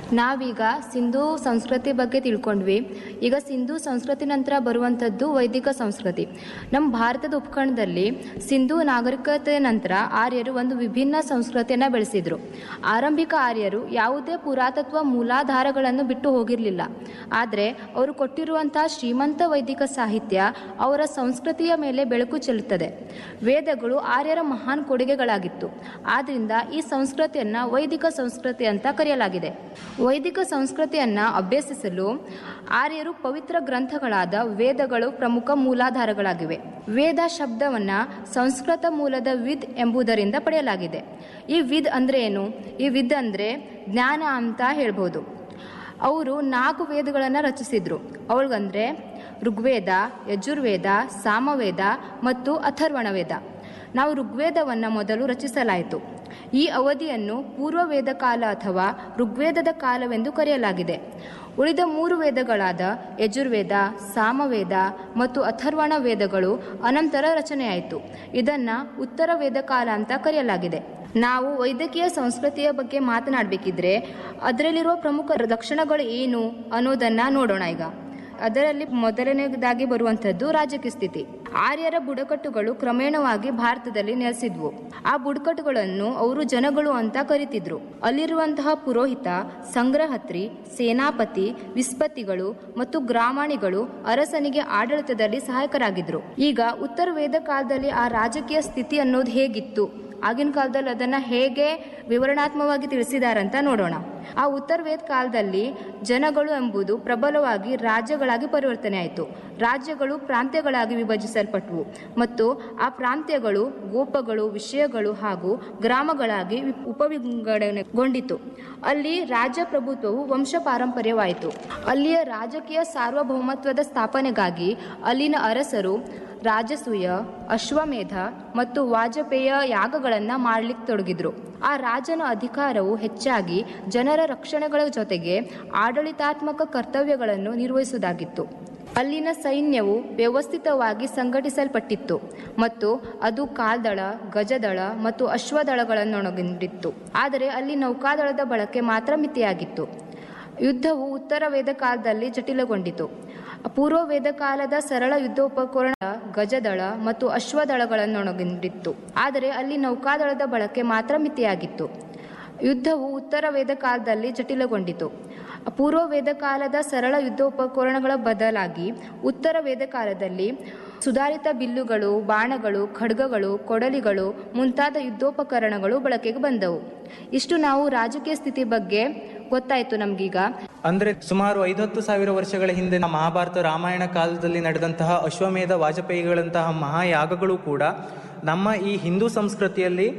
ನಾವೀಗ ಸಿಂಧೂ ಸಂಸ್ಕೃತಿ ಬಗ್ಗೆ ತಿಳ್ಕೊಂಡ್ವಿ ಈಗ ಸಿಂಧೂ ಸಂಸ್ಕೃತಿ ನಂತರ ಬರುವಂಥದ್ದು ವೈದಿಕ ಸಂಸ್ಕೃತಿ ನಮ್ಮ ಭಾರತದ ಉಪಖಂಡದಲ್ಲಿ ಸಿಂಧೂ ನಾಗರಿಕತೆ ನಂತರ ಆರ್ಯರು ಒಂದು ವಿಭಿನ್ನ ಸಂಸ್ಕೃತಿಯನ್ನು ಬೆಳೆಸಿದ್ರು ಆರಂಭಿಕ ಆರ್ಯರು ಯಾವುದೇ ಪುರಾತತ್ವ ಮೂಲಾಧಾರಗಳನ್ನು ಬಿಟ್ಟು ಹೋಗಿರಲಿಲ್ಲ ಆದರೆ ಅವರು ಕೊಟ್ಟಿರುವಂತಹ ಶ್ರೀಮಂತ ವೈದಿಕ ಸಾಹಿತ್ಯ ಅವರ ಸಂಸ್ಕೃತಿಯ ಮೇಲೆ ಬೆಳಕು ಚೆಲ್ಲುತ್ತದೆ ವೇದಗಳು ಆರ್ಯರ ಮಹಾನ್ ಕೊಡುಗೆಗಳಾಗಿತ್ತು ಆದ್ದರಿಂದ ಈ ಸಂಸ್ಕೃತಿಯನ್ನು ವೈದಿಕ ಸಂಸ್ಕೃತಿ ಅಂತ ಕರೆಯಲಾಗಿದೆ ವೈದಿಕ ಸಂಸ್ಕೃತಿಯನ್ನು ಅಭ್ಯಸಿಸಲು ಆರ್ಯರು ಪವಿತ್ರ ಗ್ರಂಥಗಳಾದ ವೇದಗಳು ಪ್ರಮುಖ ಮೂಲಾಧಾರಗಳಾಗಿವೆ ವೇದ ಶಬ್ದವನ್ನು ಸಂಸ್ಕೃತ ಮೂಲದ ವಿದ್ ಎಂಬುದರಿಂದ ಪಡೆಯಲಾಗಿದೆ ಈ ವಿದ್ ಅಂದರೆ ಏನು ಈ ವಿದ್ ಅಂದರೆ ಜ್ಞಾನ ಅಂತ ಹೇಳ್ಬೋದು ಅವರು ನಾಲ್ಕು ವೇದಗಳನ್ನು ರಚಿಸಿದ್ರು ಅವಳಿಗಂದ್ರೆ ಋಗ್ವೇದ ಯಜುರ್ವೇದ ಸಾಮವೇದ ಮತ್ತು ಅಥರ್ವಣ ವೇದ ನಾವು ಋಗ್ವೇದವನ್ನು ಮೊದಲು ರಚಿಸಲಾಯಿತು ಈ ಅವಧಿಯನ್ನು ಪೂರ್ವ ವೇದ ಕಾಲ ಅಥವಾ ಋಗ್ವೇದದ ಕಾಲವೆಂದು ಕರೆಯಲಾಗಿದೆ ಉಳಿದ ಮೂರು ವೇದಗಳಾದ ಯಜುರ್ವೇದ ಸಾಮವೇದ ಮತ್ತು ಅಥರ್ವಣ ವೇದಗಳು ಅನಂತರ ರಚನೆಯಾಯಿತು ಇದನ್ನು ಉತ್ತರ ವೇದ ಕಾಲ ಅಂತ ಕರೆಯಲಾಗಿದೆ ನಾವು ವೈದ್ಯಕೀಯ ಸಂಸ್ಕೃತಿಯ ಬಗ್ಗೆ ಮಾತನಾಡಬೇಕಿದ್ರೆ ಅದರಲ್ಲಿರುವ ಪ್ರಮುಖ ಲಕ್ಷಣಗಳು ಏನು ಅನ್ನೋದನ್ನು ನೋಡೋಣ ಈಗ ಅದರಲ್ಲಿ ಮೊದಲನೇದಾಗಿ ಬರುವಂಥದ್ದು ರಾಜಕೀಯ ಸ್ಥಿತಿ ಆರ್ಯರ ಬುಡಕಟ್ಟುಗಳು ಕ್ರಮೇಣವಾಗಿ ಭಾರತದಲ್ಲಿ ನೆಲೆಸಿದ್ವು ಆ ಬುಡಕಟ್ಟುಗಳನ್ನು ಅವರು ಜನಗಳು ಅಂತ ಕರಿತಿದ್ರು ಅಲ್ಲಿರುವಂತಹ ಪುರೋಹಿತ ಸಂಗ್ರಹತ್ರಿ ಸೇನಾಪತಿ ವಿಸ್ಪತಿಗಳು ಮತ್ತು ಗ್ರಾಮಾಣಿಗಳು ಅರಸನಿಗೆ ಆಡಳಿತದಲ್ಲಿ ಸಹಾಯಕರಾಗಿದ್ರು ಈಗ ಉತ್ತರ ವೇದ ಕಾಲದಲ್ಲಿ ಆ ರಾಜಕೀಯ ಸ್ಥಿತಿ ಅನ್ನೋದು ಹೇಗಿತ್ತು ಆಗಿನ ಕಾಲದಲ್ಲಿ ಅದನ್ನ ಹೇಗೆ ವಿವರಣಾತ್ಮಕವಾಗಿ ತಿಳಿಸಿದಾರಂತ ನೋಡೋಣ ಆ ಉತ್ತರ ವೇದ ಕಾಲದಲ್ಲಿ ಜನಗಳು ಎಂಬುದು ಪ್ರಬಲವಾಗಿ ರಾಜ್ಯಗಳಾಗಿ ಪರಿವರ್ತನೆ ಆಯಿತು ರಾಜ್ಯಗಳು ಪ್ರಾಂತ್ಯಗಳಾಗಿ ವಿಭಜಿಸಲ್ಪಟ್ಟವು ಮತ್ತು ಆ ಪ್ರಾಂತ್ಯಗಳು ಗೋಪಗಳು ವಿಷಯಗಳು ಹಾಗೂ ಗ್ರಾಮಗಳಾಗಿ ಉಪವಿಂಗಡಣೆಗೊಂಡಿತು ಅಲ್ಲಿ ರಾಜ್ಯ ಪ್ರಭುತ್ವವು ವಂಶ ಪಾರಂಪರ್ಯವಾಯಿತು ಅಲ್ಲಿಯ ರಾಜಕೀಯ ಸಾರ್ವಭೌಮತ್ವದ ಸ್ಥಾಪನೆಗಾಗಿ ಅಲ್ಲಿನ ಅರಸರು ರಾಜಸೂಯ ಅಶ್ವಮೇಧ ಮತ್ತು ವಾಜಪೇಯ ಯಾಗಗಳನ್ನು ಮಾಡ್ಲಿಕ್ಕೆ ತೊಡಗಿದ್ರು ಆ ರಾಜನ ಅಧಿಕಾರವು ಹೆಚ್ಚಾಗಿ ಜನರ ರಕ್ಷಣೆಗಳ ಜೊತೆಗೆ ಆಡಳಿತಾತ್ಮಕ ಕರ್ತವ್ಯಗಳನ್ನು ನಿರ್ವಹಿಸುವುದಾಗಿತ್ತು ಅಲ್ಲಿನ ಸೈನ್ಯವು ವ್ಯವಸ್ಥಿತವಾಗಿ ಸಂಘಟಿಸಲ್ಪಟ್ಟಿತ್ತು ಮತ್ತು ಅದು ಕಾಲ್ದಳ ಗಜದಳ ಮತ್ತು ಅಶ್ವದಳಗಳನ್ನೊಳಗೊಂಡಿತ್ತು ಆದರೆ ಅಲ್ಲಿ ನೌಕಾದಳದ ಬಳಕೆ ಮಾತ್ರ ಮಿತಿಯಾಗಿತ್ತು ಯುದ್ಧವು ಉತ್ತರ ವೇದ ಕಾಲದಲ್ಲಿ ಜಟಿಲಗೊಂಡಿತು ಪೂರ್ವ ವೇದ ಕಾಲದ ಸರಳ ಯುದ್ಧೋಪಕರಣ ಗಜದಳ ಮತ್ತು ಅಶ್ವದಳಗಳನ್ನೊಳಗೊಂಡಿತ್ತು ಆದರೆ ಅಲ್ಲಿ ನೌಕಾದಳದ ಬಳಕೆ ಮಾತ್ರ ಮಿತಿಯಾಗಿತ್ತು ಯುದ್ಧವು ಉತ್ತರ ವೇದ ಕಾಲದಲ್ಲಿ ಜಟಿಲಗೊಂಡಿತು ಪೂರ್ವ ವೇದ ಕಾಲದ ಸರಳ ಯುದ್ಧೋಪಕರಣಗಳ ಬದಲಾಗಿ ಉತ್ತರ ವೇದ ಕಾಲದಲ್ಲಿ ಸುಧಾರಿತ ಬಿಲ್ಲುಗಳು ಬಾಣಗಳು ಖಡ್ಗಗಳು ಕೊಡಲಿಗಳು ಮುಂತಾದ ಯುದ್ಧೋಪಕರಣಗಳು ಬಳಕೆಗೆ ಬಂದವು ಇಷ್ಟು ನಾವು ರಾಜಕೀಯ ಸ್ಥಿತಿ ಬಗ್ಗೆ ಗೊತ್ತಾಯಿತು ನಮಗೀಗ ಅಂದ್ರೆ ಸುಮಾರು ಐದತ್ತು ಸಾವಿರ ವರ್ಷಗಳ ಹಿಂದೆ ನಮ್ಮ ಮಹಾಭಾರತ ರಾಮಾಯಣ ಕಾಲದಲ್ಲಿ ನಡೆದಂತಹ ಅಶ್ವಮೇಧ ವಾಜಪೇಯಿಗಳಂತಹ ಮಹಾಯಾಗಗಳು ಕೂಡ ನಮ್ಮ ಈ ಹಿಂದೂ ಸಂಸ್ಕೃತಿಯಲ್ಲಿ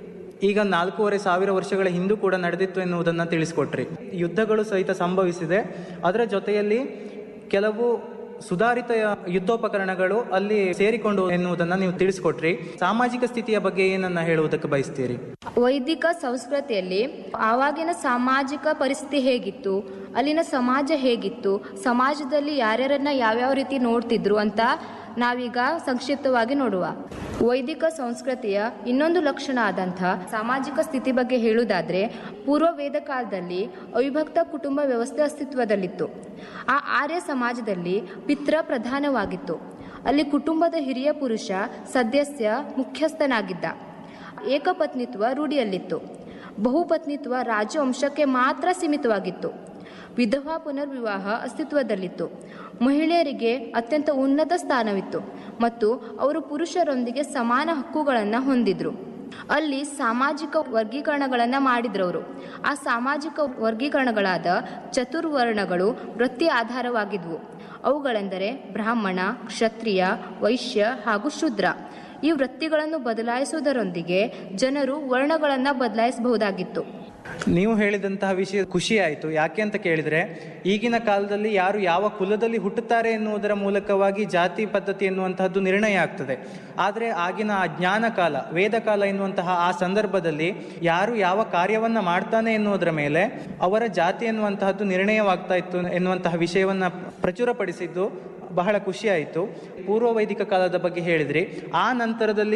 ಈಗ ನಾಲ್ಕೂವರೆ ಸಾವಿರ ವರ್ಷಗಳ ಹಿಂದೂ ಕೂಡ ನಡೆದಿತ್ತು ಎನ್ನುವುದನ್ನು ತಿಳಿಸ್ಕೊಟ್ರಿ ಯುದ್ಧಗಳು ಸಹಿತ ಸಂಭವಿಸಿದೆ ಅದರ ಜೊತೆಯಲ್ಲಿ ಕೆಲವು ಸುಧಾರಿತ ಯುದ್ಧೋಪಕರಣಗಳು ಅಲ್ಲಿ ಸೇರಿಕೊಂಡು ಎನ್ನುವುದನ್ನು ನೀವು ತಿಳಿಸ್ಕೊಟ್ರಿ ಸಾಮಾಜಿಕ ಸ್ಥಿತಿಯ ಬಗ್ಗೆ ಏನನ್ನ ಹೇಳುವುದಕ್ಕೆ ಬಯಸ್ತೀರಿ ವೈದಿಕ ಸಂಸ್ಕೃತಿಯಲ್ಲಿ ಆವಾಗಿನ ಸಾಮಾಜಿಕ ಪರಿಸ್ಥಿತಿ ಹೇಗಿತ್ತು ಅಲ್ಲಿನ ಸಮಾಜ ಹೇಗಿತ್ತು ಸಮಾಜದಲ್ಲಿ ಯಾರ್ಯಾರನ್ನ ಯಾವ್ಯಾವ ರೀತಿ ನೋಡ್ತಿದ್ರು ಅಂತ ನಾವೀಗ ಸಂಕ್ಷಿಪ್ತವಾಗಿ ನೋಡುವ ವೈದಿಕ ಸಂಸ್ಕೃತಿಯ ಇನ್ನೊಂದು ಲಕ್ಷಣ ಆದಂಥ ಸಾಮಾಜಿಕ ಸ್ಥಿತಿ ಬಗ್ಗೆ ಹೇಳುವುದಾದ್ರೆ ಪೂರ್ವ ವೇದ ಕಾಲದಲ್ಲಿ ಅವಿಭಕ್ತ ಕುಟುಂಬ ವ್ಯವಸ್ಥೆ ಅಸ್ತಿತ್ವದಲ್ಲಿತ್ತು ಆ ಆರ್ಯ ಸಮಾಜದಲ್ಲಿ ಪಿತ್ರ ಪ್ರಧಾನವಾಗಿತ್ತು ಅಲ್ಲಿ ಕುಟುಂಬದ ಹಿರಿಯ ಪುರುಷ ಸದಸ್ಯ ಮುಖ್ಯಸ್ಥನಾಗಿದ್ದ ಏಕಪತ್ನಿತ್ವ ರೂಢಿಯಲ್ಲಿತ್ತು ಬಹುಪತ್ನಿತ್ವ ರಾಜವಂಶಕ್ಕೆ ಮಾತ್ರ ಸೀಮಿತವಾಗಿತ್ತು ವಿಧವಾ ಪುನರ್ವಿವಾಹ ಅಸ್ತಿತ್ವದಲ್ಲಿತ್ತು ಮಹಿಳೆಯರಿಗೆ ಅತ್ಯಂತ ಉನ್ನತ ಸ್ಥಾನವಿತ್ತು ಮತ್ತು ಅವರು ಪುರುಷರೊಂದಿಗೆ ಸಮಾನ ಹಕ್ಕುಗಳನ್ನು ಹೊಂದಿದ್ರು ಅಲ್ಲಿ ಸಾಮಾಜಿಕ ವರ್ಗೀಕರಣಗಳನ್ನು ಮಾಡಿದ್ರವರು ಆ ಸಾಮಾಜಿಕ ವರ್ಗೀಕರಣಗಳಾದ ಚತುರ್ವರ್ಣಗಳು ವೃತ್ತಿ ಆಧಾರವಾಗಿದ್ವು ಅವುಗಳೆಂದರೆ ಬ್ರಾಹ್ಮಣ ಕ್ಷತ್ರಿಯ ವೈಶ್ಯ ಹಾಗೂ ಶೂದ್ರ ಈ ವೃತ್ತಿಗಳನ್ನು ಬದಲಾಯಿಸುವುದರೊಂದಿಗೆ ಜನರು ವರ್ಣಗಳನ್ನು ಬದಲಾಯಿಸಬಹುದಾಗಿತ್ತು ನೀವು ಹೇಳಿದಂತಹ ವಿಷಯ ಖುಷಿ ಆಯಿತು ಯಾಕೆ ಅಂತ ಕೇಳಿದರೆ ಈಗಿನ ಕಾಲದಲ್ಲಿ ಯಾರು ಯಾವ ಕುಲದಲ್ಲಿ ಹುಟ್ಟುತ್ತಾರೆ ಎನ್ನುವುದರ ಮೂಲಕವಾಗಿ ಜಾತಿ ಪದ್ಧತಿ ಎನ್ನುವಂತಹದ್ದು ನಿರ್ಣಯ ಆಗ್ತದೆ ಆದರೆ ಆಗಿನ ಆ ಜ್ಞಾನ ಕಾಲ ವೇದ ಕಾಲ ಎನ್ನುವಂತಹ ಆ ಸಂದರ್ಭದಲ್ಲಿ ಯಾರು ಯಾವ ಕಾರ್ಯವನ್ನ ಮಾಡ್ತಾನೆ ಎನ್ನುವುದರ ಮೇಲೆ ಅವರ ಜಾತಿ ಎನ್ನುವಂತಹದ್ದು ನಿರ್ಣಯವಾಗ್ತಾ ಇತ್ತು ಎನ್ನುವಂತಹ ವಿಷಯವನ್ನ ಪ್ರಚುರಪಡಿಸಿದ್ದು ಬಹಳ ಖುಷಿಯಾಯಿತು ಪೂರ್ವ ವೈದಿಕ ಕಾಲದ ಬಗ್ಗೆ ಹೇಳಿದ್ರಿ ಆ ನಂತರದಲ್ಲಿ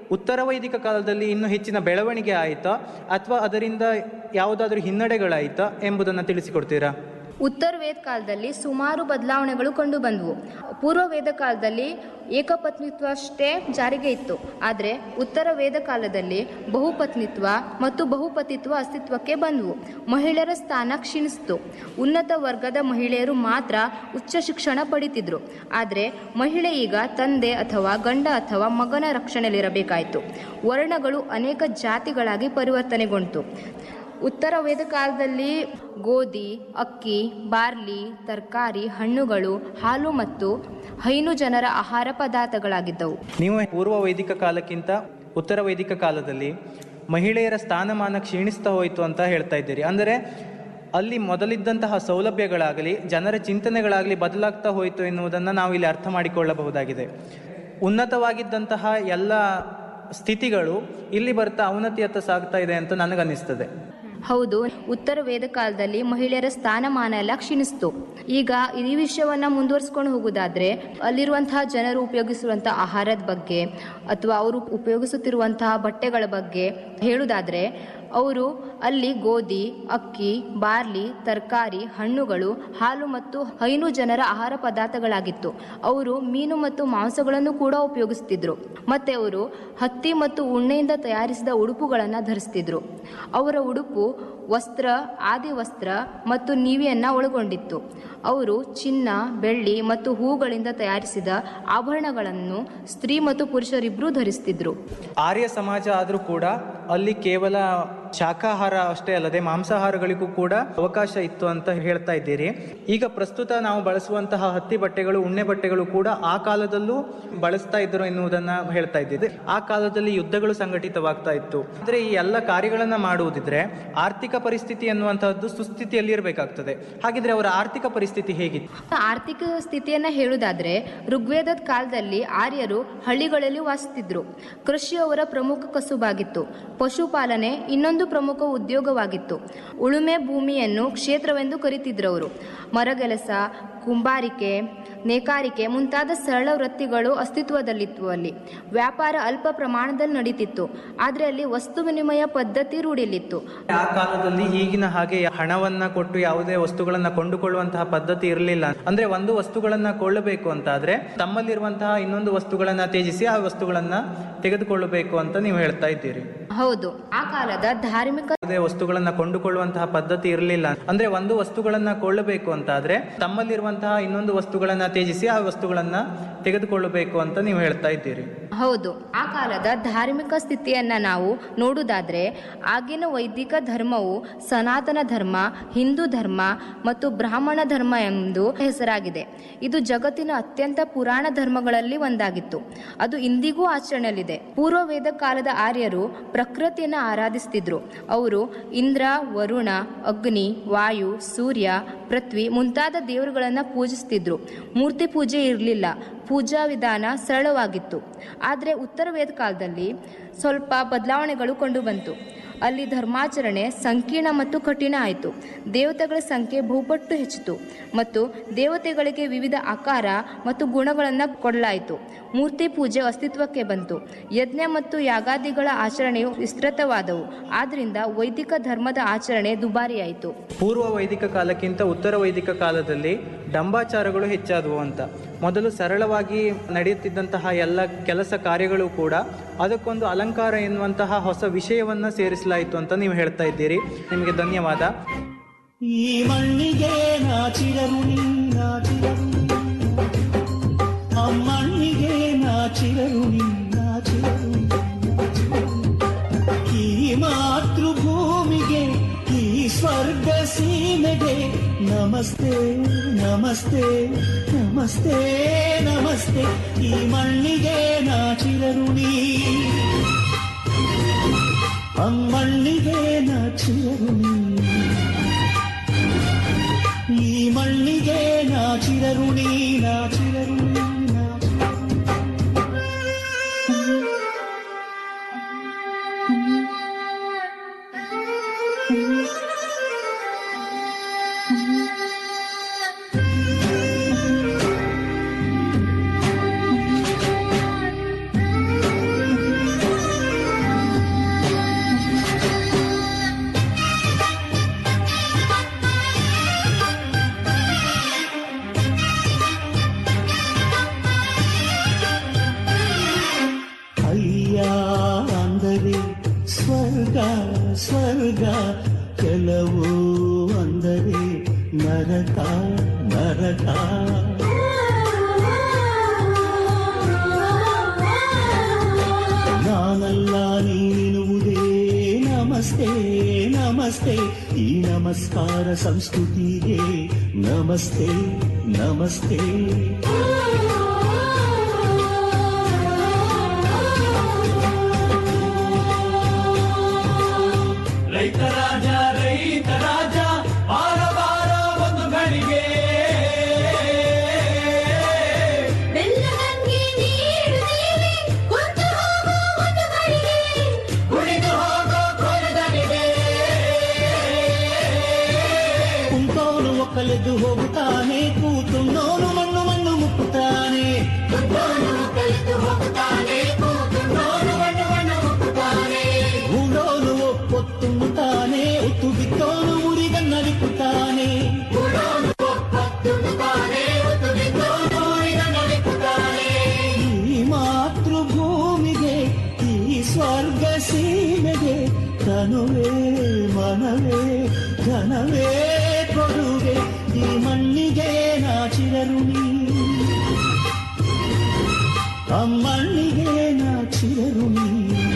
ಉತ್ತರ ವೈದಿಕ ಕಾಲದಲ್ಲಿ ಇನ್ನೂ ಹೆಚ್ಚಿನ ಬೆಳವಣಿಗೆ ಆಯಿತಾ ಅಥವಾ ಅದರಿಂದ ಯಾವುದಾದ್ರೂ ಹಿನ್ನಡೆಗಳಾಯಿತಾ ಎಂಬುದನ್ನು ತಿಳಿಸಿಕೊಡ್ತೀರಾ ಉತ್ತರ ವೇದ ಕಾಲದಲ್ಲಿ ಸುಮಾರು ಬದಲಾವಣೆಗಳು ಕಂಡು ಬಂದವು ಪೂರ್ವ ವೇದ ಕಾಲದಲ್ಲಿ ಏಕಪತ್ನಿತ್ವ ಅಷ್ಟೇ ಜಾರಿಗೆ ಇತ್ತು ಆದರೆ ಉತ್ತರ ವೇದ ಕಾಲದಲ್ಲಿ ಬಹುಪತ್ನಿತ್ವ ಮತ್ತು ಬಹುಪತಿತ್ವ ಅಸ್ತಿತ್ವಕ್ಕೆ ಬಂದವು ಮಹಿಳೆಯರ ಸ್ಥಾನ ಕ್ಷೀಣಿಸಿತು ಉನ್ನತ ವರ್ಗದ ಮಹಿಳೆಯರು ಮಾತ್ರ ಉಚ್ಚ ಶಿಕ್ಷಣ ಪಡಿತಿದ್ರು ಆದರೆ ಮಹಿಳೆ ಈಗ ತಂದೆ ಅಥವಾ ಗಂಡ ಅಥವಾ ಮಗನ ರಕ್ಷಣೆಯಲ್ಲಿರಬೇಕಾಯಿತು ವರ್ಣಗಳು ಅನೇಕ ಜಾತಿಗಳಾಗಿ ಪರಿವರ್ತನೆಗೊಂಡಿತು ಉತ್ತರ ವೇದ ಕಾಲದಲ್ಲಿ ಗೋಧಿ ಅಕ್ಕಿ ಬಾರ್ಲಿ ತರಕಾರಿ ಹಣ್ಣುಗಳು ಹಾಲು ಮತ್ತು ಹೈನು ಜನರ ಆಹಾರ ಪದಾರ್ಥಗಳಾಗಿದ್ದವು ನೀವು ಪೂರ್ವ ವೈದಿಕ ಕಾಲಕ್ಕಿಂತ ಉತ್ತರ ವೈದಿಕ ಕಾಲದಲ್ಲಿ ಮಹಿಳೆಯರ ಸ್ಥಾನಮಾನ ಕ್ಷೀಣಿಸ್ತಾ ಹೋಯಿತು ಅಂತ ಹೇಳ್ತಾ ಇದ್ದೀರಿ ಅಂದರೆ ಅಲ್ಲಿ ಮೊದಲಿದ್ದಂತಹ ಸೌಲಭ್ಯಗಳಾಗಲಿ ಜನರ ಚಿಂತನೆಗಳಾಗಲಿ ಬದಲಾಗ್ತಾ ಹೋಯಿತು ಎನ್ನುವುದನ್ನು ನಾವು ಇಲ್ಲಿ ಅರ್ಥ ಮಾಡಿಕೊಳ್ಳಬಹುದಾಗಿದೆ ಉನ್ನತವಾಗಿದ್ದಂತಹ ಎಲ್ಲ ಸ್ಥಿತಿಗಳು ಇಲ್ಲಿ ಬರ್ತಾ ಅವನತಿಯತ್ತ ಸಾಗ್ತಾ ಇದೆ ಅಂತ ನನಗನ್ನಿಸ್ತದೆ ಹೌದು ಉತ್ತರ ವೇದ ಕಾಲದಲ್ಲಿ ಮಹಿಳೆಯರ ಸ್ಥಾನಮಾನ ಎಲ್ಲ ಕ್ಷೀಣಿಸ್ತು ಈಗ ಈ ವಿಷಯವನ್ನ ಮುಂದುವರಿಸ್ಕೊಂಡು ಹೋಗುದಾದ್ರೆ ಅಲ್ಲಿರುವಂತಹ ಜನರು ಉಪಯೋಗಿಸುವಂತಹ ಆಹಾರದ ಬಗ್ಗೆ ಅಥವಾ ಅವರು ಉಪಯೋಗಿಸುತ್ತಿರುವಂತಹ ಬಟ್ಟೆಗಳ ಬಗ್ಗೆ ಹೇಳುವುದಾದ್ರೆ ಅವರು ಅಲ್ಲಿ ಗೋಧಿ ಅಕ್ಕಿ ಬಾರ್ಲಿ ತರಕಾರಿ ಹಣ್ಣುಗಳು ಹಾಲು ಮತ್ತು ಹೈನು ಜನರ ಆಹಾರ ಪದಾರ್ಥಗಳಾಗಿತ್ತು ಅವರು ಮೀನು ಮತ್ತು ಮಾಂಸಗಳನ್ನು ಕೂಡ ಉಪಯೋಗಿಸ್ತಿದ್ರು ಮತ್ತೆ ಅವರು ಹತ್ತಿ ಮತ್ತು ಉಣ್ಣೆಯಿಂದ ತಯಾರಿಸಿದ ಉಡುಪುಗಳನ್ನು ಧರಿಸ್ತಿದ್ರು ಅವರ ಉಡುಪು ವಸ್ತ್ರ ಆದಿ ವಸ್ತ್ರ ಮತ್ತು ನೀವಿಯನ್ನ ಒಳಗೊಂಡಿತ್ತು ಅವರು ಚಿನ್ನ ಬೆಳ್ಳಿ ಮತ್ತು ಹೂಗಳಿಂದ ತಯಾರಿಸಿದ ಆಭರಣಗಳನ್ನು ಸ್ತ್ರೀ ಮತ್ತು ಪುರುಷರಿಬ್ಬರೂ ಧರಿಸ್ತಿದ್ರು ಆರ್ಯ ಸಮಾಜ ಆದರೂ ಕೂಡ ಅಲ್ಲಿ ಕೇವಲ ಶಾಖಾಹಾರ ಅಷ್ಟೇ ಅಲ್ಲದೆ ಮಾಂಸಾಹಾರಗಳಿಗೂ ಕೂಡ ಅವಕಾಶ ಇತ್ತು ಅಂತ ಹೇಳ್ತಾ ಇದ್ದೀರಿ ಈಗ ಪ್ರಸ್ತುತ ನಾವು ಬಳಸುವಂತಹ ಹತ್ತಿ ಬಟ್ಟೆಗಳು ಉಣ್ಣೆ ಬಟ್ಟೆಗಳು ಕೂಡ ಆ ಕಾಲದಲ್ಲೂ ಬಳಸ್ತಾ ಇದ್ರು ಎನ್ನುವುದನ್ನ ಹೇಳ್ತಾ ಇದ್ದಿದೆ ಆ ಕಾಲದಲ್ಲಿ ಯುದ್ಧಗಳು ಸಂಘಟಿತವಾಗ್ತಾ ಇತ್ತು ಅಂದ್ರೆ ಈ ಎಲ್ಲ ಕಾರ್ಯಗಳನ್ನ ಮಾಡುವುದಿದ್ರೆ ಆರ್ಥಿಕ ಪರಿಸ್ಥಿತಿ ಅನ್ನುವಂತಹದ್ದು ಸುಸ್ಥಿತಿಯಲ್ಲಿ ಇರಬೇಕಾಗ್ತದೆ ಹಾಗಿದ್ರೆ ಅವರ ಆರ್ಥಿಕ ಪರಿಸ್ಥಿತಿ ಹೇಗಿತ್ತು ಆರ್ಥಿಕ ಸ್ಥಿತಿಯನ್ನ ಹೇಳುವುದಾದ್ರೆ ಋಗ್ವೇದದ ಕಾಲದಲ್ಲಿ ಆರ್ಯರು ಹಳ್ಳಿಗಳಲ್ಲಿ ವಾಸಿಸ್ತಿದ್ರು ಕೃಷಿ ಅವರ ಪ್ರಮುಖ ಕಸುಬಾಗಿತ್ತು ಪಶುಪಾಲನೆ ಇನ್ನೊಂದು ಪ್ರಮುಖ ಉದ್ಯೋಗವಾಗಿತ್ತು ಉಳುಮೆ ಭೂಮಿಯನ್ನು ಕ್ಷೇತ್ರವೆಂದು ಕರೀತಿದ್ರು ಅವರು ಮರಗೆಲಸ ಕುಂಬಾರಿಕೆ ನೇಕಾರಿಕೆ ಮುಂತಾದ ಸರಳ ವೃತ್ತಿಗಳು ಅಸ್ತಿತ್ವದಲ್ಲಿತ್ತು ಅಲ್ಲಿ ವ್ಯಾಪಾರ ಅಲ್ಪ ಪ್ರಮಾಣದಲ್ಲಿ ನಡೀತಿತ್ತು ಆದರೆ ಅಲ್ಲಿ ವಸ್ತು ವಿನಿಮಯ ಪದ್ಧತಿ ರೂಢಿಯಲ್ಲಿತ್ತು ಆ ಕಾಲದಲ್ಲಿ ಈಗಿನ ಹಾಗೆ ಹಣವನ್ನ ಕೊಟ್ಟು ಯಾವುದೇ ವಸ್ತುಗಳನ್ನ ಕೊಂಡುಕೊಳ್ಳುವಂತಹ ಪದ್ಧತಿ ಇರಲಿಲ್ಲ ಅಂದ್ರೆ ಒಂದು ವಸ್ತುಗಳನ್ನ ಕೊಳ್ಳಬೇಕು ಅಂತಾದ್ರೆ ತಮ್ಮಲ್ಲಿರುವಂತಹ ಇನ್ನೊಂದು ವಸ್ತುಗಳನ್ನ ತ್ಯಜಿಸಿ ಆ ವಸ್ತುಗಳನ್ನ ತೆಗೆದುಕೊಳ್ಳಬೇಕು ಅಂತ ನೀವು ಹೇಳ್ತಾ ಇದ್ದೀರಿ ಹೌದು ಆ ಕಾಲದ ಧಾರ್ಮಿಕ ಯಾವುದೇ ವಸ್ತುಗಳನ್ನ ಕೊಂಡುಕೊಳ್ಳುವಂತಹ ಪದ್ಧತಿ ಇರಲಿಲ್ಲ ಅಂದ್ರೆ ಒಂದು ವಸ್ತುಗಳನ್ನ ಕೊಳ್ಳಬೇಕು ಅಂತಾದ್ರೆ ತಮ್ಮಲ್ಲಿರುವಂತಹ ಇನ್ನೊಂದು ವಸ್ತುಗಳನ್ನ ತ್ಯಜಿಸಿ ಆ ವಸ್ತುಗಳನ್ನ ತೆಗೆದುಕೊಳ್ಳಬೇಕು ಅಂತ ನೀವು ಹೇಳ್ತಾ ಇದ್ದೀರಿ ಹೌದು ಆ ಕಾಲದ ಧಾರ್ಮಿಕ ಸ್ಥಿತಿಯನ್ನ ನಾವು ನೋಡುವುದಾದ್ರೆ ಆಗಿನ ವೈದಿಕ ಧರ್ಮವು ಸನಾತನ ಧರ್ಮ ಹಿಂದೂ ಧರ್ಮ ಮತ್ತು ಬ್ರಾಹ್ಮಣ ಧರ್ಮ ಎಂದು ಹೆಸರಾಗಿದೆ ಇದು ಜಗತ್ತಿನ ಅತ್ಯಂತ ಪುರಾಣ ಧರ್ಮಗಳಲ್ಲಿ ಒಂದಾಗಿತ್ತು ಅದು ಇಂದಿಗೂ ಆಚರಣೆಯಲ್ಲಿದೆ ಪೂರ್ವ ವೇದ ಕಾಲದ ಆರ್ಯರು ಪ್ರಕೃತಿಯನ್ನು ಆರಾಧಿಸ್ತಿದ್ರು ಅವರು ಇಂದ್ರ ವರುಣ ಅಗ್ನಿ ವಾಯು ಸೂರ್ಯ ಪೃಥ್ವಿ ಮುಂತಾದ ದೇವರುಗಳನ್ನ ಪೂಜಿಸ್ತಿದ್ರು ಮೂರ್ತಿ ಪೂಜೆ ಇರಲಿಲ್ಲ ಪೂಜಾ ವಿಧಾನ ಸರಳವಾಗಿತ್ತು ಆದರೆ ಉತ್ತರ ವೇದ ಕಾಲದಲ್ಲಿ ಸ್ವಲ್ಪ ಬದಲಾವಣೆಗಳು ಕಂಡು ಬಂತು ಅಲ್ಲಿ ಧರ್ಮಾಚರಣೆ ಸಂಕೀರ್ಣ ಮತ್ತು ಕಠಿಣ ಆಯಿತು ದೇವತೆಗಳ ಸಂಖ್ಯೆ ಬಹುಪಟ್ಟು ಹೆಚ್ಚಿತು ಮತ್ತು ದೇವತೆಗಳಿಗೆ ವಿವಿಧ ಆಕಾರ ಮತ್ತು ಗುಣಗಳನ್ನು ಕೊಡಲಾಯಿತು ಮೂರ್ತಿ ಪೂಜೆ ಅಸ್ತಿತ್ವಕ್ಕೆ ಬಂತು ಯಜ್ಞ ಮತ್ತು ಯಾಗಾದಿಗಳ ಆಚರಣೆಯು ವಿಸ್ತೃತವಾದವು ಆದ್ದರಿಂದ ವೈದಿಕ ಧರ್ಮದ ಆಚರಣೆ ದುಬಾರಿಯಾಯಿತು ಪೂರ್ವ ವೈದಿಕ ಕಾಲಕ್ಕಿಂತ ಉತ್ತರ ವೈದಿಕ ಕಾಲದಲ್ಲಿ ಡಂಬಾಚಾರಗಳು ಹೆಚ್ಚಾದವು ಅಂತ ಮೊದಲು ಸರಳವಾಗಿ ನಡೆಯುತ್ತಿದ್ದಂತಹ ಎಲ್ಲ ಕೆಲಸ ಕಾರ್ಯಗಳು ಕೂಡ ಅದಕ್ಕೊಂದು ಅಲಂಕಾರ ಎನ್ನುವಂತಹ ಹೊಸ ವಿಷಯವನ್ನ ಸೇರಿಸಲಾಯಿತು ಅಂತ ನೀವು ಹೇಳ್ತಾ ಇದ್ದೀರಿ ನಿಮಗೆ ಧನ್ಯವಾದ ಈ ಮಣ್ಣಿಗೆ ನಾಚಿರರು ನೀ ನಾಚಿರರು ಆ ಮಣ್ಣಿಗೆ ನಾಚಿರರು ನೀ ನಾಚಿರರು ನೀ, ನಾಚಿರರು. ಈ ಮಾತೃಭೂಮಿಗೆ ಈ ಸ್ವರ್ಗ ಸೀಮೆಗೆ ನಮಸ್ತೆ ನಮಸ್ತೆ ನಮಸ್ತೆ ನಮಸ್ತೆ ಈ ಮಣ್ಣಿಗೆ ನಾಚಿರರು ನೀ ಅಮ್ಮಣ್ಣಿಗೆ ನಾಚಿರರು ನೀ ಈ ಮಣ್ಣಿಗೆ ನಾಚಿರರು ನೀ ನಾಚಿರರು ನೀ ಪ್ರಿಯ ಅಂದರೆ ಸ್ವರ್ಗ ಸ್ವರ್ಗ ಕೆಲವು ಅಂದರೆ ನರಕ ನರಕ ನಾನಲ್ಲ ನೀನುವುದೇ ನಮಸ್ತೆ ನಮಸ್ತೆ ಈ ನಮಸ್ಕಾರ ಸಂಸ್ಕೃತಿಗೆ ನಮಸ್ತೆ ನಮಸ್ತೆ ರೈತ ರಾಜ ರೈತ ರಾಜ ಬಾರ ಬಾರ ಒಂದು ಗಳಿಗೆ ಕುಣಿದು ಹೋಗೋ ಕೊರದನಿಗೆ ಕುಂತೋನು ಒಕ್ಕಲೆದ್ದು ಹೋಗುತ್ತಾನೆ ಕೂತುಂಡೋನು ಮಣ್ಣು ಮಣ್ಣು ಮುಕ್ಕುತ್ತಾನೆ ಉಡೋನು ಒಪ್ಪೊತ್ತುಂಬುತ್ತಾನೆ ಉತ್ತು ಬಿತ್ತೋನು ಮುರಿಗನ್ನಲಿಕ್ಕುತ್ತಾನೆ ಈ ಮಾತೃಭೂಮಿಗೆ ಈ ಸ್ವರ್ಗ ಸೀಮೆಗೆ ತನುವೇ ಮನವೇ ಘನವೇ ಕೊಡುಗೆ ಈ ಮಣ್ಣಿಗೆ ನಾಚಿರರುಣಿ ಅಮ್ಮಣ್ಣಿಗೆ ನಾಚಿರರುಣಿ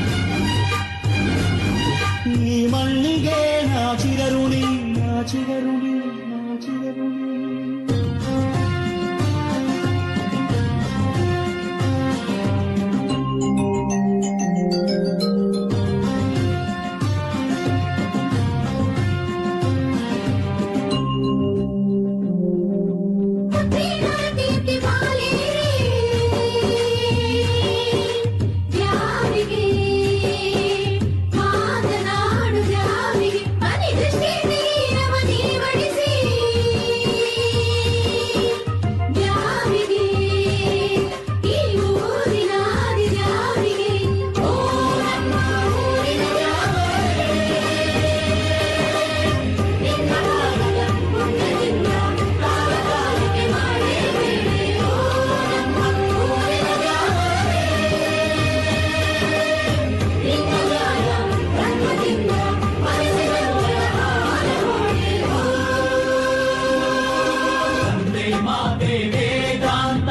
ಈ ಮಣ್ಣಿಗೆ ನಾಚಿರರುಣಿ ನಾಚಿರರುಣಿ ನಾಚಿರರುಣಿ ಮಾತನಾಡು ಜಾವಿಗೆ ಮನಿ ದೃಷ್ಟಿ ನೀರವನಿ ಬಡಿಸಿ ಜಾವಿಗೆ ಈ ಊರಿನ ಆದಿ ಜಾವಿಗೆ ಓ ನಮ್ಮ ಊರಿನ ಜಾವಿಗೆ ನಿನ್ನ ಭಾಗದ ಪುಣ್ಯದಿಂದ ಕಾಲಕಾಲಕ್ಕೆ ಮಾಡೇಬೇಡಿ ಓ ನಮ್ಮ ಊರಿನ ಜಾವಿಗೆ ನಿನ್ನ ಜಾಯ ಧರ್ಮದಿಂದ ಮನಸ್ಸಿನ ಹಾರ ತಂದೆ ಮಾತೆ ವೇದಾಂತ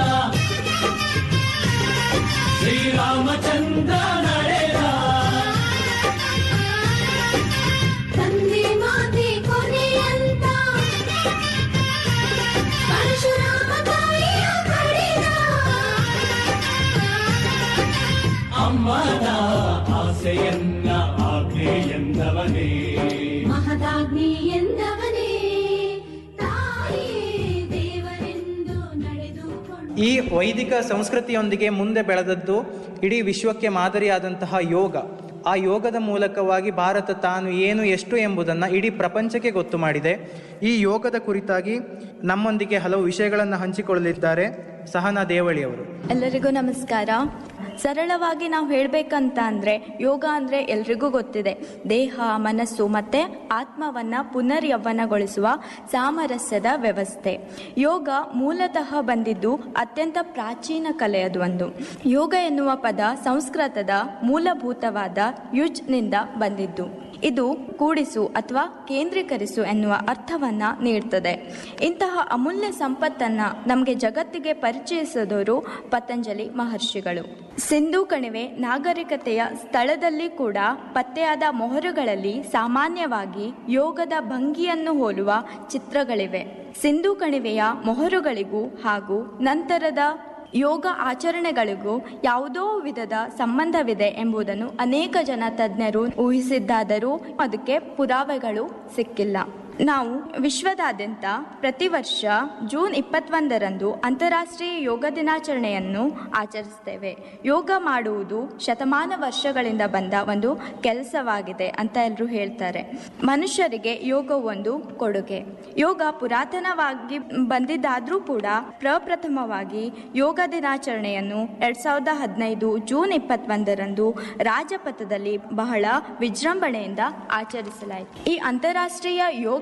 ಶ್ರೀರಾಮಚಂದ್ರ ನಡೆದ ತಂದೆ ಮಾತೆ ಕೊನೆಯಂತ ಪರಶುರಾಮ ತಾಯಿಯ ಪಡೆದ ಅಮ್ಮನ ಆಸೆಯನ್ನ ಆಜ್ಞೆ ಎಂದವನೇ ಮಹದಾಗ್ನಿ ಎಂದವನೇ ತಾಯಿಯೇ ದೇವರೆಂದು ನಡೆದುಕೊಂಡು ಈ ವೈದಿಕ ಸಂಸ್ಕೃತಿಯೊಂದಿಗೆ ಮುಂದೆ ಬೆಳೆದದ್ದು ಇಡೀ ವಿಶ್ವಕ್ಕೆ ಮಾದರಿಯಾದಂತಹ ಯೋಗ ಆ ಯೋಗದ ಮೂಲಕವಾಗಿ ಭಾರತ ತಾನು ಏನು ಎಷ್ಟು ಎಂಬುದನ್ನು ಇಡೀ ಪ್ರಪಂಚಕ್ಕೆ ಗೊತ್ತು ಮಾಡಿದೆ ಈ ಯೋಗದ ಕುರಿತಾಗಿ ನಮ್ಮೊಂದಿಗೆ ಹಲವು ವಿಷಯಗಳನ್ನು ಹಂಚಿಕೊಳ್ಳಲಿದ್ದಾರೆ ಸಹನಾ ದೇವಳಿಯವರು ಎಲ್ಲರಿಗೂ ನಮಸ್ಕಾರ ಸರಳವಾಗಿ ನಾವು ಹೇಳಬೇಕಂತ ಅಂದರೆ ಯೋಗ ಅಂದರೆ ಎಲ್ರಿಗೂ ಗೊತ್ತಿದೆ ದೇಹ ಮನಸ್ಸು ಮತ್ತು ಆತ್ಮವನ್ನು ಪುನರ್ ಯೌವನಗೊಳಿಸುವ ಸಾಮರಸ್ಯದ ವ್ಯವಸ್ಥೆ ಯೋಗ ಮೂಲತಃ ಬಂದಿದ್ದು ಅತ್ಯಂತ ಪ್ರಾಚೀನ ಕಲೆಯದು ಒಂದು ಯೋಗ ಎನ್ನುವ ಪದ ಸಂಸ್ಕೃತದ ಮೂಲಭೂತವಾದ ಯುಜ್ನಿಂದ ಬಂದಿದ್ದು ಇದು ಕೂಡಿಸು ಅಥವಾ ಕೇಂದ್ರೀಕರಿಸು ಎನ್ನುವ ಅರ್ಥವನ್ನ ನೀಡ್ತದೆ ಇಂತಹ ಅಮೂಲ್ಯ ಸಂಪತ್ತನ್ನ ನಮಗೆ ಜಗತ್ತಿಗೆ ಪರಿಚಯಿಸಿದವರು ಪತಂಜಲಿ ಮಹರ್ಷಿಗಳು ಸಿಂಧೂ ಕಣಿವೆ ನಾಗರಿಕತೆಯ ಸ್ಥಳದಲ್ಲಿ ಕೂಡ ಪತ್ತೆಯಾದ ಮೊಹರುಗಳಲ್ಲಿ ಸಾಮಾನ್ಯವಾಗಿ ಯೋಗದ ಭಂಗಿಯನ್ನು ಹೋಲುವ ಚಿತ್ರಗಳಿವೆ ಸಿಂಧೂ ಕಣಿವೆಯ ಮೊಹರುಗಳಿಗೂ ಹಾಗೂ ನಂತರದ ಯೋಗ ಆಚರಣೆಗಳಿಗೂ ಯಾವುದೋ ವಿಧದ ಸಂಬಂಧವಿದೆ ಎಂಬುದನ್ನು ಅನೇಕ ಜನ ತಜ್ಞರು ಊಹಿಸಿದ್ದಾದರೂ ಅದಕ್ಕೆ ಪುರಾವೆಗಳು ಸಿಕ್ಕಿಲ್ಲ ನಾವು ವಿಶ್ವದಾದ್ಯಂತ ಪ್ರತಿ ವರ್ಷ ಜೂನ್ ಇಪ್ಪತ್ತೊಂದರಂದು ಅಂತಾರಾಷ್ಟ್ರೀಯ ಯೋಗ ದಿನಾಚರಣೆಯನ್ನು ಆಚರಿಸ್ತೇವೆ ಯೋಗ ಮಾಡುವುದು ಶತಮಾನ ವರ್ಷಗಳಿಂದ ಬಂದ ಒಂದು ಕೆಲಸವಾಗಿದೆ ಅಂತ ಎಲ್ಲರೂ ಹೇಳ್ತಾರೆ ಮನುಷ್ಯರಿಗೆ ಯೋಗ ಒಂದು ಕೊಡುಗೆ ಯೋಗ ಪುರಾತನವಾಗಿ ಬಂದಿದ್ದಾದರೂ ಕೂಡ ಪ್ರಪ್ರಥಮವಾಗಿ ಯೋಗ ದಿನಾಚರಣೆಯನ್ನು ಎರಡ್ ಸಾವಿರದ ಹದಿನೈದು ಜೂನ್ ಇಪ್ಪತ್ತೊಂದರಂದು ರಾಜಪಥದಲ್ಲಿ ಬಹಳ ವಿಜೃಂಭಣೆಯಿಂದ ಆಚರಿಸಲಾಯಿತು ಈ ಅಂತಾರಾಷ್ಟ್ರೀಯ ಯೋಗ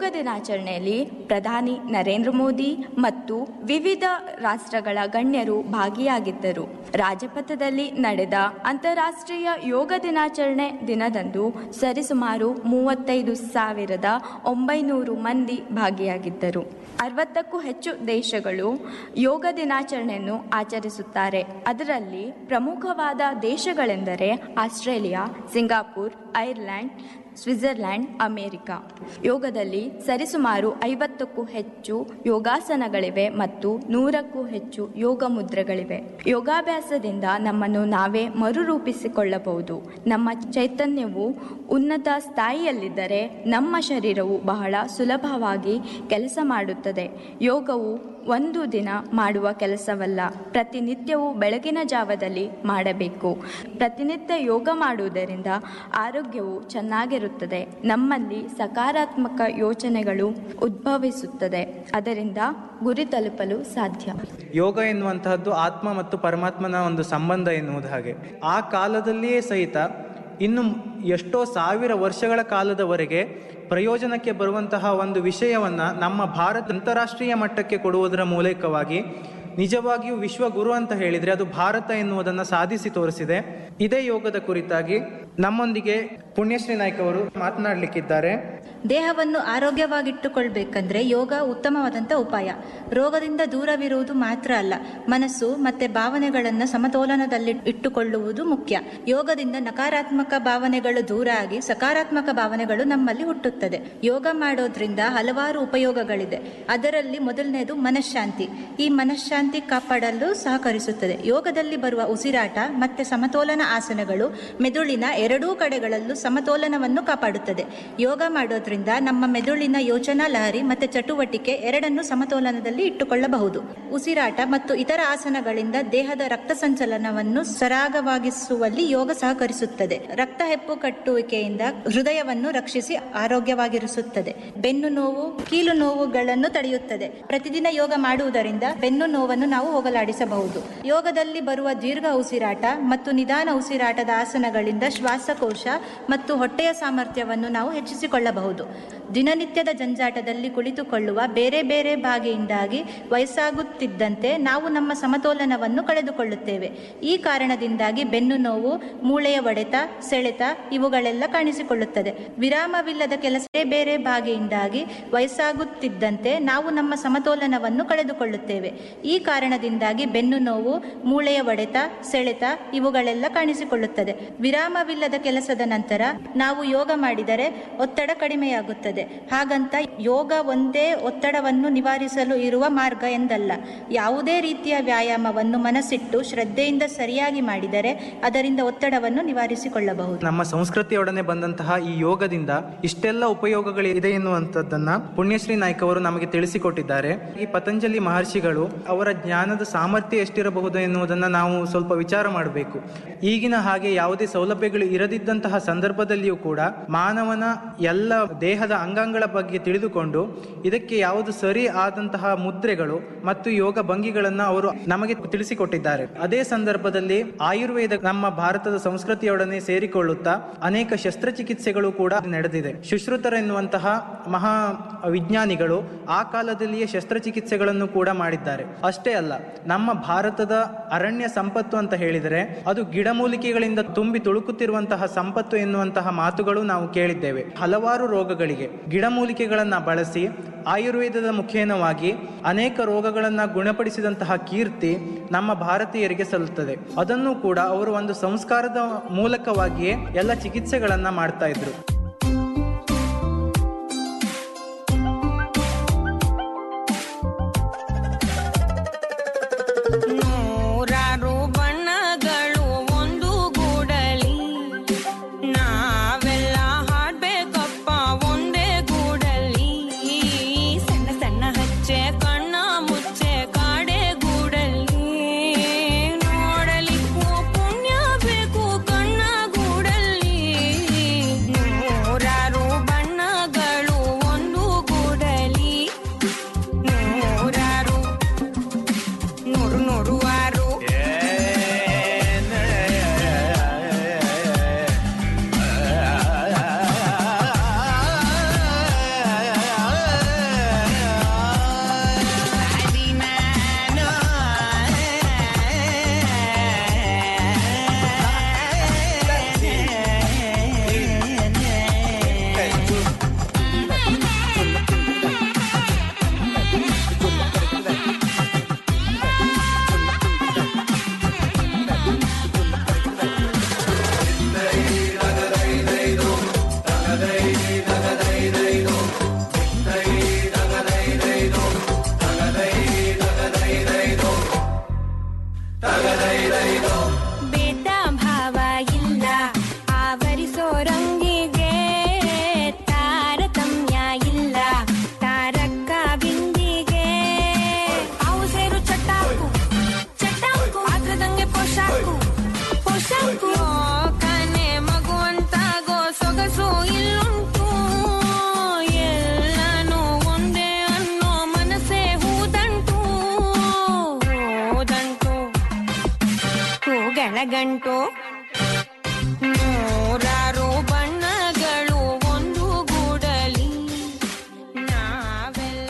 ಯೋಗ ದಿನಾಚರಣೆಯಲ್ಲಿ ಪ್ರಧಾನಿ ನರೇಂದ್ರ ಮೋದಿ ಮತ್ತು ವಿವಿಧ ರಾಷ್ಟ್ರಗಳ ಗಣ್ಯರು ಭಾಗಿಯಾಗಿದ್ದರು ರಾಜಪಥದಲ್ಲಿ ನಡೆದ ಅಂತಾರಾಷ್ಟ್ರೀಯ ಯೋಗ ದಿನಾಚರಣೆ ದಿನದಂದು ಸರಿಸುಮಾರು ಮೂವತ್ತೈದು ಸಾವಿರದ ಒಂಬೈನೂರು ಮಂದಿ ಭಾಗಿಯಾಗಿದ್ದರು ಅರವತ್ತಕ್ಕೂ ಹೆಚ್ಚು ದೇಶಗಳು ಯೋಗ ದಿನಾಚರಣೆಯನ್ನು ಆಚರಿಸುತ್ತಾರೆ ಅದರಲ್ಲಿ ಪ್ರಮುಖವಾದ ದೇಶಗಳೆಂದರೆ Australia Singapore Ireland Switzerland America ಯೋಗದಲ್ಲಿ ಸರಿಸುಮಾರು ಐವತ್ತಕ್ಕೂ ಹೆಚ್ಚು ಯೋಗಾಸನಗಳಿವೆ ಮತ್ತು ನೂರಕ್ಕೂ ಹೆಚ್ಚು ಯೋಗ ಮುದ್ರೆಗಳಿವೆ ಯೋಗಾಭ್ಯಾಸದಿಂದ ನಮ್ಮನ್ನು ನಾವೇ ಮರುರೂಪಿಸಿಕೊಳ್ಳಬಹುದು ನಮ್ಮ ಚೈತನ್ಯವು ಉನ್ನತ ಸ್ಥಾಯಿಯಲ್ಲಿದ್ದರೆ ನಮ್ಮ ಶರೀರವು ಬಹಳ ಸುಲಭವಾಗಿ ಕೆಲಸ ಮಾಡುತ್ತದೆ ಯೋಗವು ಒಂದು ದಿನ ಮಾಡುವ ಕೆಲಸವಲ್ಲ ಪ್ರತಿನಿತ್ಯವೂ ಬೆಳಗಿನ ಜಾವದಲ್ಲಿ ಮಾಡಬೇಕು ಪ್ರತಿನಿತ್ಯ ಯೋಗ ಮಾಡುವುದರಿಂದ ಆರೋಗ್ಯವು ಚೆನ್ನಾಗಿರುತ್ತದೆ ನಮ್ಮಲ್ಲಿ ಸಕಾರಾತ್ಮಕ ಯೋಚನೆಗಳು ಉದ್ಭವಿಸುತ್ತದೆ ಅದರಿಂದ ಗುರಿ ತಲುಪಲು ಸಾಧ್ಯ ಯೋಗ ಎನ್ನುವಂತಹದ್ದು ಆತ್ಮ ಮತ್ತು ಪರಮಾತ್ಮನ ಒಂದು ಸಂಬಂಧ ಎನ್ನುವುದು ಹಾಗೆ ಆ ಕಾಲದಲ್ಲಿಯೇ ಸಹಿತ ಇನ್ನು ಎಷ್ಟೋ ಸಾವಿರ ವರ್ಷಗಳ ಕಾಲದವರೆಗೆ ಪ್ರಯೋಜನಕ್ಕೆ ಬರುವಂತಹ ಒಂದು ವಿಷಯವನ್ನ ನಮ್ಮ ಭಾರತ ಅಂತಾರಾಷ್ಟ್ರೀಯ ಮಟ್ಟಕ್ಕೆ ಕೊಡುವುದರ ಮೂಲಕವಾಗಿ ನಿಜವಾಗಿಯೂ ವಿಶ್ವಗುರು ಅಂತ ಹೇಳಿದ್ರೆ ಅದು ಭಾರತ ಎನ್ನುವುದನ್ನು ಸಾಧಿಸಿ ತೋರಿಸಿದೆ ಇದೇ ಯೋಗದ ಕುರಿತಾಗಿ ನಮ್ಮೊಂದಿಗೆ ಪುಣ್ಯಶ್ರೀ ನಾಯ್ಕ ಅವರು ಮಾತನಾಡಲಿಕ್ಕಿದ್ದಾರೆ ದೇಹವನ್ನು ಆರೋಗ್ಯವಾಗಿಟ್ಟುಕೊಳ್ಬೇಕಂದ್ರೆ ಯೋಗ ಉತ್ತಮವಾದಂಥ ಉಪಾಯ ರೋಗದಿಂದ ದೂರವಿರುವುದು ಮಾತ್ರ ಅಲ್ಲ ಮನಸ್ಸು ಮತ್ತೆ ಭಾವನೆಗಳನ್ನು ಸಮತೋಲನದಲ್ಲಿ ಇಟ್ಟುಕೊಳ್ಳುವುದು ಮುಖ್ಯ ಯೋಗದಿಂದ ನಕಾರಾತ್ಮಕ ಭಾವನೆಗಳು ದೂರ ಆಗಿ ಸಕಾರಾತ್ಮಕ ಭಾವನೆಗಳು ನಮ್ಮಲ್ಲಿ ಹುಟ್ಟುತ್ತದೆ ಯೋಗ ಮಾಡೋದ್ರಿಂದ ಹಲವಾರು ಉಪಯೋಗಗಳಿದೆ ಅದರಲ್ಲಿ ಮೊದಲನೇದು ಮನಃಶಾಂತಿ ಈ ಮನಃಶಾಂತಿ ಕಾಪಾಡಲು ಸಹಕರಿಸುತ್ತದೆ ಯೋಗದಲ್ಲಿ ಬರುವ ಉಸಿರಾಟ ಮತ್ತೆ ಸಮತೋಲನ ಆಸನಗಳು ಮೆದುಳಿನ ಎರಡೂ ಕಡೆಗಳಲ್ಲೂ ಸಮತೋಲನವನ್ನು ಕಾಪಾಡುತ್ತದೆ ಯೋಗ ಮಾಡೋದ್ರಿಂದ ನಮ್ಮ ಮೆದುಳಿನ ಯೋಚನಾ ಲಹರಿ ಮತ್ತೆ ಚಟುವಟಿಕೆ ಎರಡನ್ನು ಸಮತೋಲನದಲ್ಲಿ ಇಟ್ಟುಕೊಳ್ಳಬಹುದು ಉಸಿರಾಟ ಮತ್ತು ಇತರ ಆಸನಗಳಿಂದ ದೇಹದ ರಕ್ತ ಸಂಚಲನವನ್ನು ಸರಾಗವಾಗಿಸುವಲ್ಲಿ ಯೋಗ ಸಹಕರಿಸುತ್ತದೆ ರಕ್ತ ಹೆಪ್ಪುಗಟ್ಟುವಿಕೆಯಿಂದ ಹೃದಯವನ್ನು ರಕ್ಷಿಸಿ ಆರೋಗ್ಯವಾಗಿರಿಸುತ್ತದೆ ಬೆನ್ನು ನೋವು ಕೀಲು ನೋವುಗಳನ್ನು ತಡೆಯುತ್ತದೆ ಪ್ರತಿದಿನ ಯೋಗ ಮಾಡುವುದರಿಂದ ಬೆನ್ನು ನೋವನ್ನು ನಾವು ಹೋಗಲಾಡಿಸಬಹುದು ಯೋಗದಲ್ಲಿ ಬರುವ ದೀರ್ಘ ಉಸಿರಾಟ ಮತ್ತು ನಿಧಾನ ಉಸಿರಾಟದ ಆಸನಗಳಿಂದ ಶ್ವಾಸಕೋಶ ಮತ್ತು ಹೊಟ್ಟೆಯ ಸಾಮರ್ಥ್ಯವನ್ನು ನಾವು ಹೆಚ್ಚಿಸಿಕೊಳ್ಳಬಹುದು ದಿನನಿತ್ಯದ ಜಂಜಾಟದಲ್ಲಿ ಕುಳಿತುಕೊಳ್ಳುವ ಬೇರೆ ಬೇರೆ ಭಾಗಿಯಿಂದಾಗಿ ವಯಸ್ಸಾಗುತ್ತಿದ್ದಂತೆ ನಾವು ನಮ್ಮ ಸಮತೋಲನವನ್ನು ಕಳೆದುಕೊಳ್ಳುತ್ತೇವೆ ಈ ಕಾರಣದಿಂದಾಗಿ ಬೆನ್ನು ನೋವು ಮೂಳೆಯ ಒಡೆತ ಸೆಳೆತ ಇವುಗಳೆಲ್ಲ ಕಾಣಿಸಿಕೊಳ್ಳುತ್ತದೆ ವಿರಾಮವಿಲ್ಲದ ಕೆಲಸ ಬೇರೆ ಭಾಗಿಯಿಂದಾಗಿ ವಯಸ್ಸಾಗುತ್ತಿದ್ದಂತೆ ನಾವು ನಮ್ಮ ಸಮತೋಲನವನ್ನು ಕಳೆದುಕೊಳ್ಳುತ್ತೇವೆ ಈ ಕಾರಣದಿಂದಾಗಿ ಬೆನ್ನು ನೋವು ಮೂಳೆಯ ಒಡೆತ ಸೆಳೆತ ಇವುಗಳೆಲ್ಲ ಕಾಣಿಸಿಕೊಳ್ಳುತ್ತದೆ ವಿರಾಮವಿಲ್ಲದ ಕೆಲಸದ ನಂತರ ನಾವು ಯೋಗ ಮಾಡಿದರೆ ಒತ್ತಡ ಕಡಿಮೆಯಾಗುತ್ತದೆ ಹಾಗಂತ ಯೋಗ ಒಂದೇ ಒತ್ತಡವನ್ನು ನಿವಾರಿಸಲು ಇರುವ ಮಾರ್ಗ ಎಂದಲ್ಲ ಯಾವುದೇ ರೀತಿಯ ವ್ಯಾಯಾಮವನ್ನು ಮನಸ್ಸಿಟ್ಟು ಶ್ರದ್ಧೆಯಿಂದ ಸರಿಯಾಗಿ ಮಾಡಿದರೆ ಅದರಿಂದ ಒತ್ತಡವನ್ನು ನಿವಾರಿಸಿಕೊಳ್ಳಬಹುದು ನಮ್ಮ ಸಂಸ್ಕೃತಿಯೊಡನೆ ಬಂದಂತಹ ಈ ಯೋಗದಿಂದ ಇಷ್ಟೆಲ್ಲ ಉಪಯೋಗಗಳು ಇದೆ ಎನ್ನುವಂಥದ್ದನ್ನ ಪುಣ್ಯಶ್ರೀ ನಾಯ್ಕ ಅವರು ನಮಗೆ ತಿಳಿಸಿಕೊಟ್ಟಿದ್ದಾರೆ ಈ ಪತಂಜಲಿ ಮಹರ್ಷಿಗಳು ಅವರ ಜ್ಞಾನದ ಸಾಮರ್ಥ್ಯ ಎಷ್ಟಿರಬಹುದು ಎನ್ನುವುದನ್ನ ನಾವು ಸ್ವಲ್ಪ ವಿಚಾರ ಮಾಡಬೇಕು ಈಗಿನ ಹಾಗೆ ಯಾವುದೇ ಸೌಲಭ್ಯಗಳು ಇರದಿದ್ದಂತಹ ಸಂದರ್ಭದಲ್ಲಿಯೂ ಕೂಡ ಮಾನವನ ಎಲ್ಲ ದೇಹದ ಅಂಗಾಂಗಗಳ ಬಗ್ಗೆ ತಿಳಿದುಕೊಂಡು ಇದಕ್ಕೆ ಯಾವುದು ಸರಿ ಆದಂತಹ ಮುದ್ರೆಗಳು ಮತ್ತು ಯೋಗ ಭಂಗಿಗಳನ್ನ ಅವರು ನಮಗೆ ತಿಳಿಸಿಕೊಟ್ಟಿದ್ದಾರೆ ಅದೇ ಸಂದರ್ಭದಲ್ಲಿ ಆಯುರ್ವೇದ ನಮ್ಮ ಭಾರತದ ಸಂಸ್ಕೃತಿಯೊಡನೆ ಸೇರಿಕೊಳ್ಳುತ್ತಾ ಅನೇಕ ಶಸ್ತ್ರಚಿಕಿತ್ಸೆಗಳು ಕೂಡ ನಡೆದಿದೆ ಶುಶ್ರುತರೆನ್ನುವಂತಹ ಮಹಾ ವಿಜ್ಞಾನಿಗಳು ಆ ಕಾಲದಲ್ಲಿಯೇ ಶಸ್ತ್ರಚಿಕಿತ್ಸೆಗಳನ್ನು ಕೂಡ ಮಾಡಿದ್ದಾರೆ ಅಷ್ಟೇ ಅಲ್ಲ ನಮ್ಮ ಭಾರತದ ಅರಣ್ಯ ಸಂಪತ್ತು ಅಂತ ಹೇಳಿದರೆ ಅದು ಗಿಡಮೂಲಿಕೆಗಳಿಂದ ತುಂಬಿ ತುಳುಕುತ್ತಿರುವಂತಹ ಸಂಪತ್ತು ಎನ್ನುವಂತಹ ಮಾತುಗಳು ನಾವು ಕೇಳಿದ್ದೇವೆ ಹಲವಾರು ರೋಗಗಳಿಗೆ ಗಿಡಮೂಲಿಕೆಗಳನ್ನ ಬಳಸಿ ಆಯುರ್ವೇದದ ಮುಖೇನವಾಗಿ ಅನೇಕ ರೋಗಗಳನ್ನ ಗುಣಪಡಿಸಿದಂತಹ ಕೀರ್ತಿ ನಮ್ಮ ಭಾರತೀಯರಿಗೆ ಸಲ್ಲುತ್ತದೆ ಅದನ್ನು ಕೂಡ ಅವರು ಒಂದು ಸಂಸ್ಕಾರದ ಮೂಲಕವಾಗಿಯೇ ಎಲ್ಲ ಚಿಕಿತ್ಸೆಗಳನ್ನ ಮಾಡ್ತಾ ಇದ್ರು ನೂರಾರು ಬಣ್ಣಗಳು ಒಂದು ಗೂಡಲಿ ನಾವೆಲ್ಲ ಹಾಡ್ಬೇಕಪ್ಪ ಒಂದೇ ಗೂಡಲಿ ಸಣ್ಣ ಸಣ್ಣ ಹಚ್ಚೆ ಕಣ್ಣ ಮುಚ್ಚೆ ಕಾಡೆ ಗೂಡಲಿ ನೋಡಲಿಕ್ಕೂ ಪುಣ್ಯ ಬೇಕು ಕಣ್ಣ ಗೂಡಲಿ ಗಂಟು ನೂರಾರು ಬಣ್ಣಗಳು ಒಂದು ಗೂಡಲಿ ನಾವೆಲ್ಲ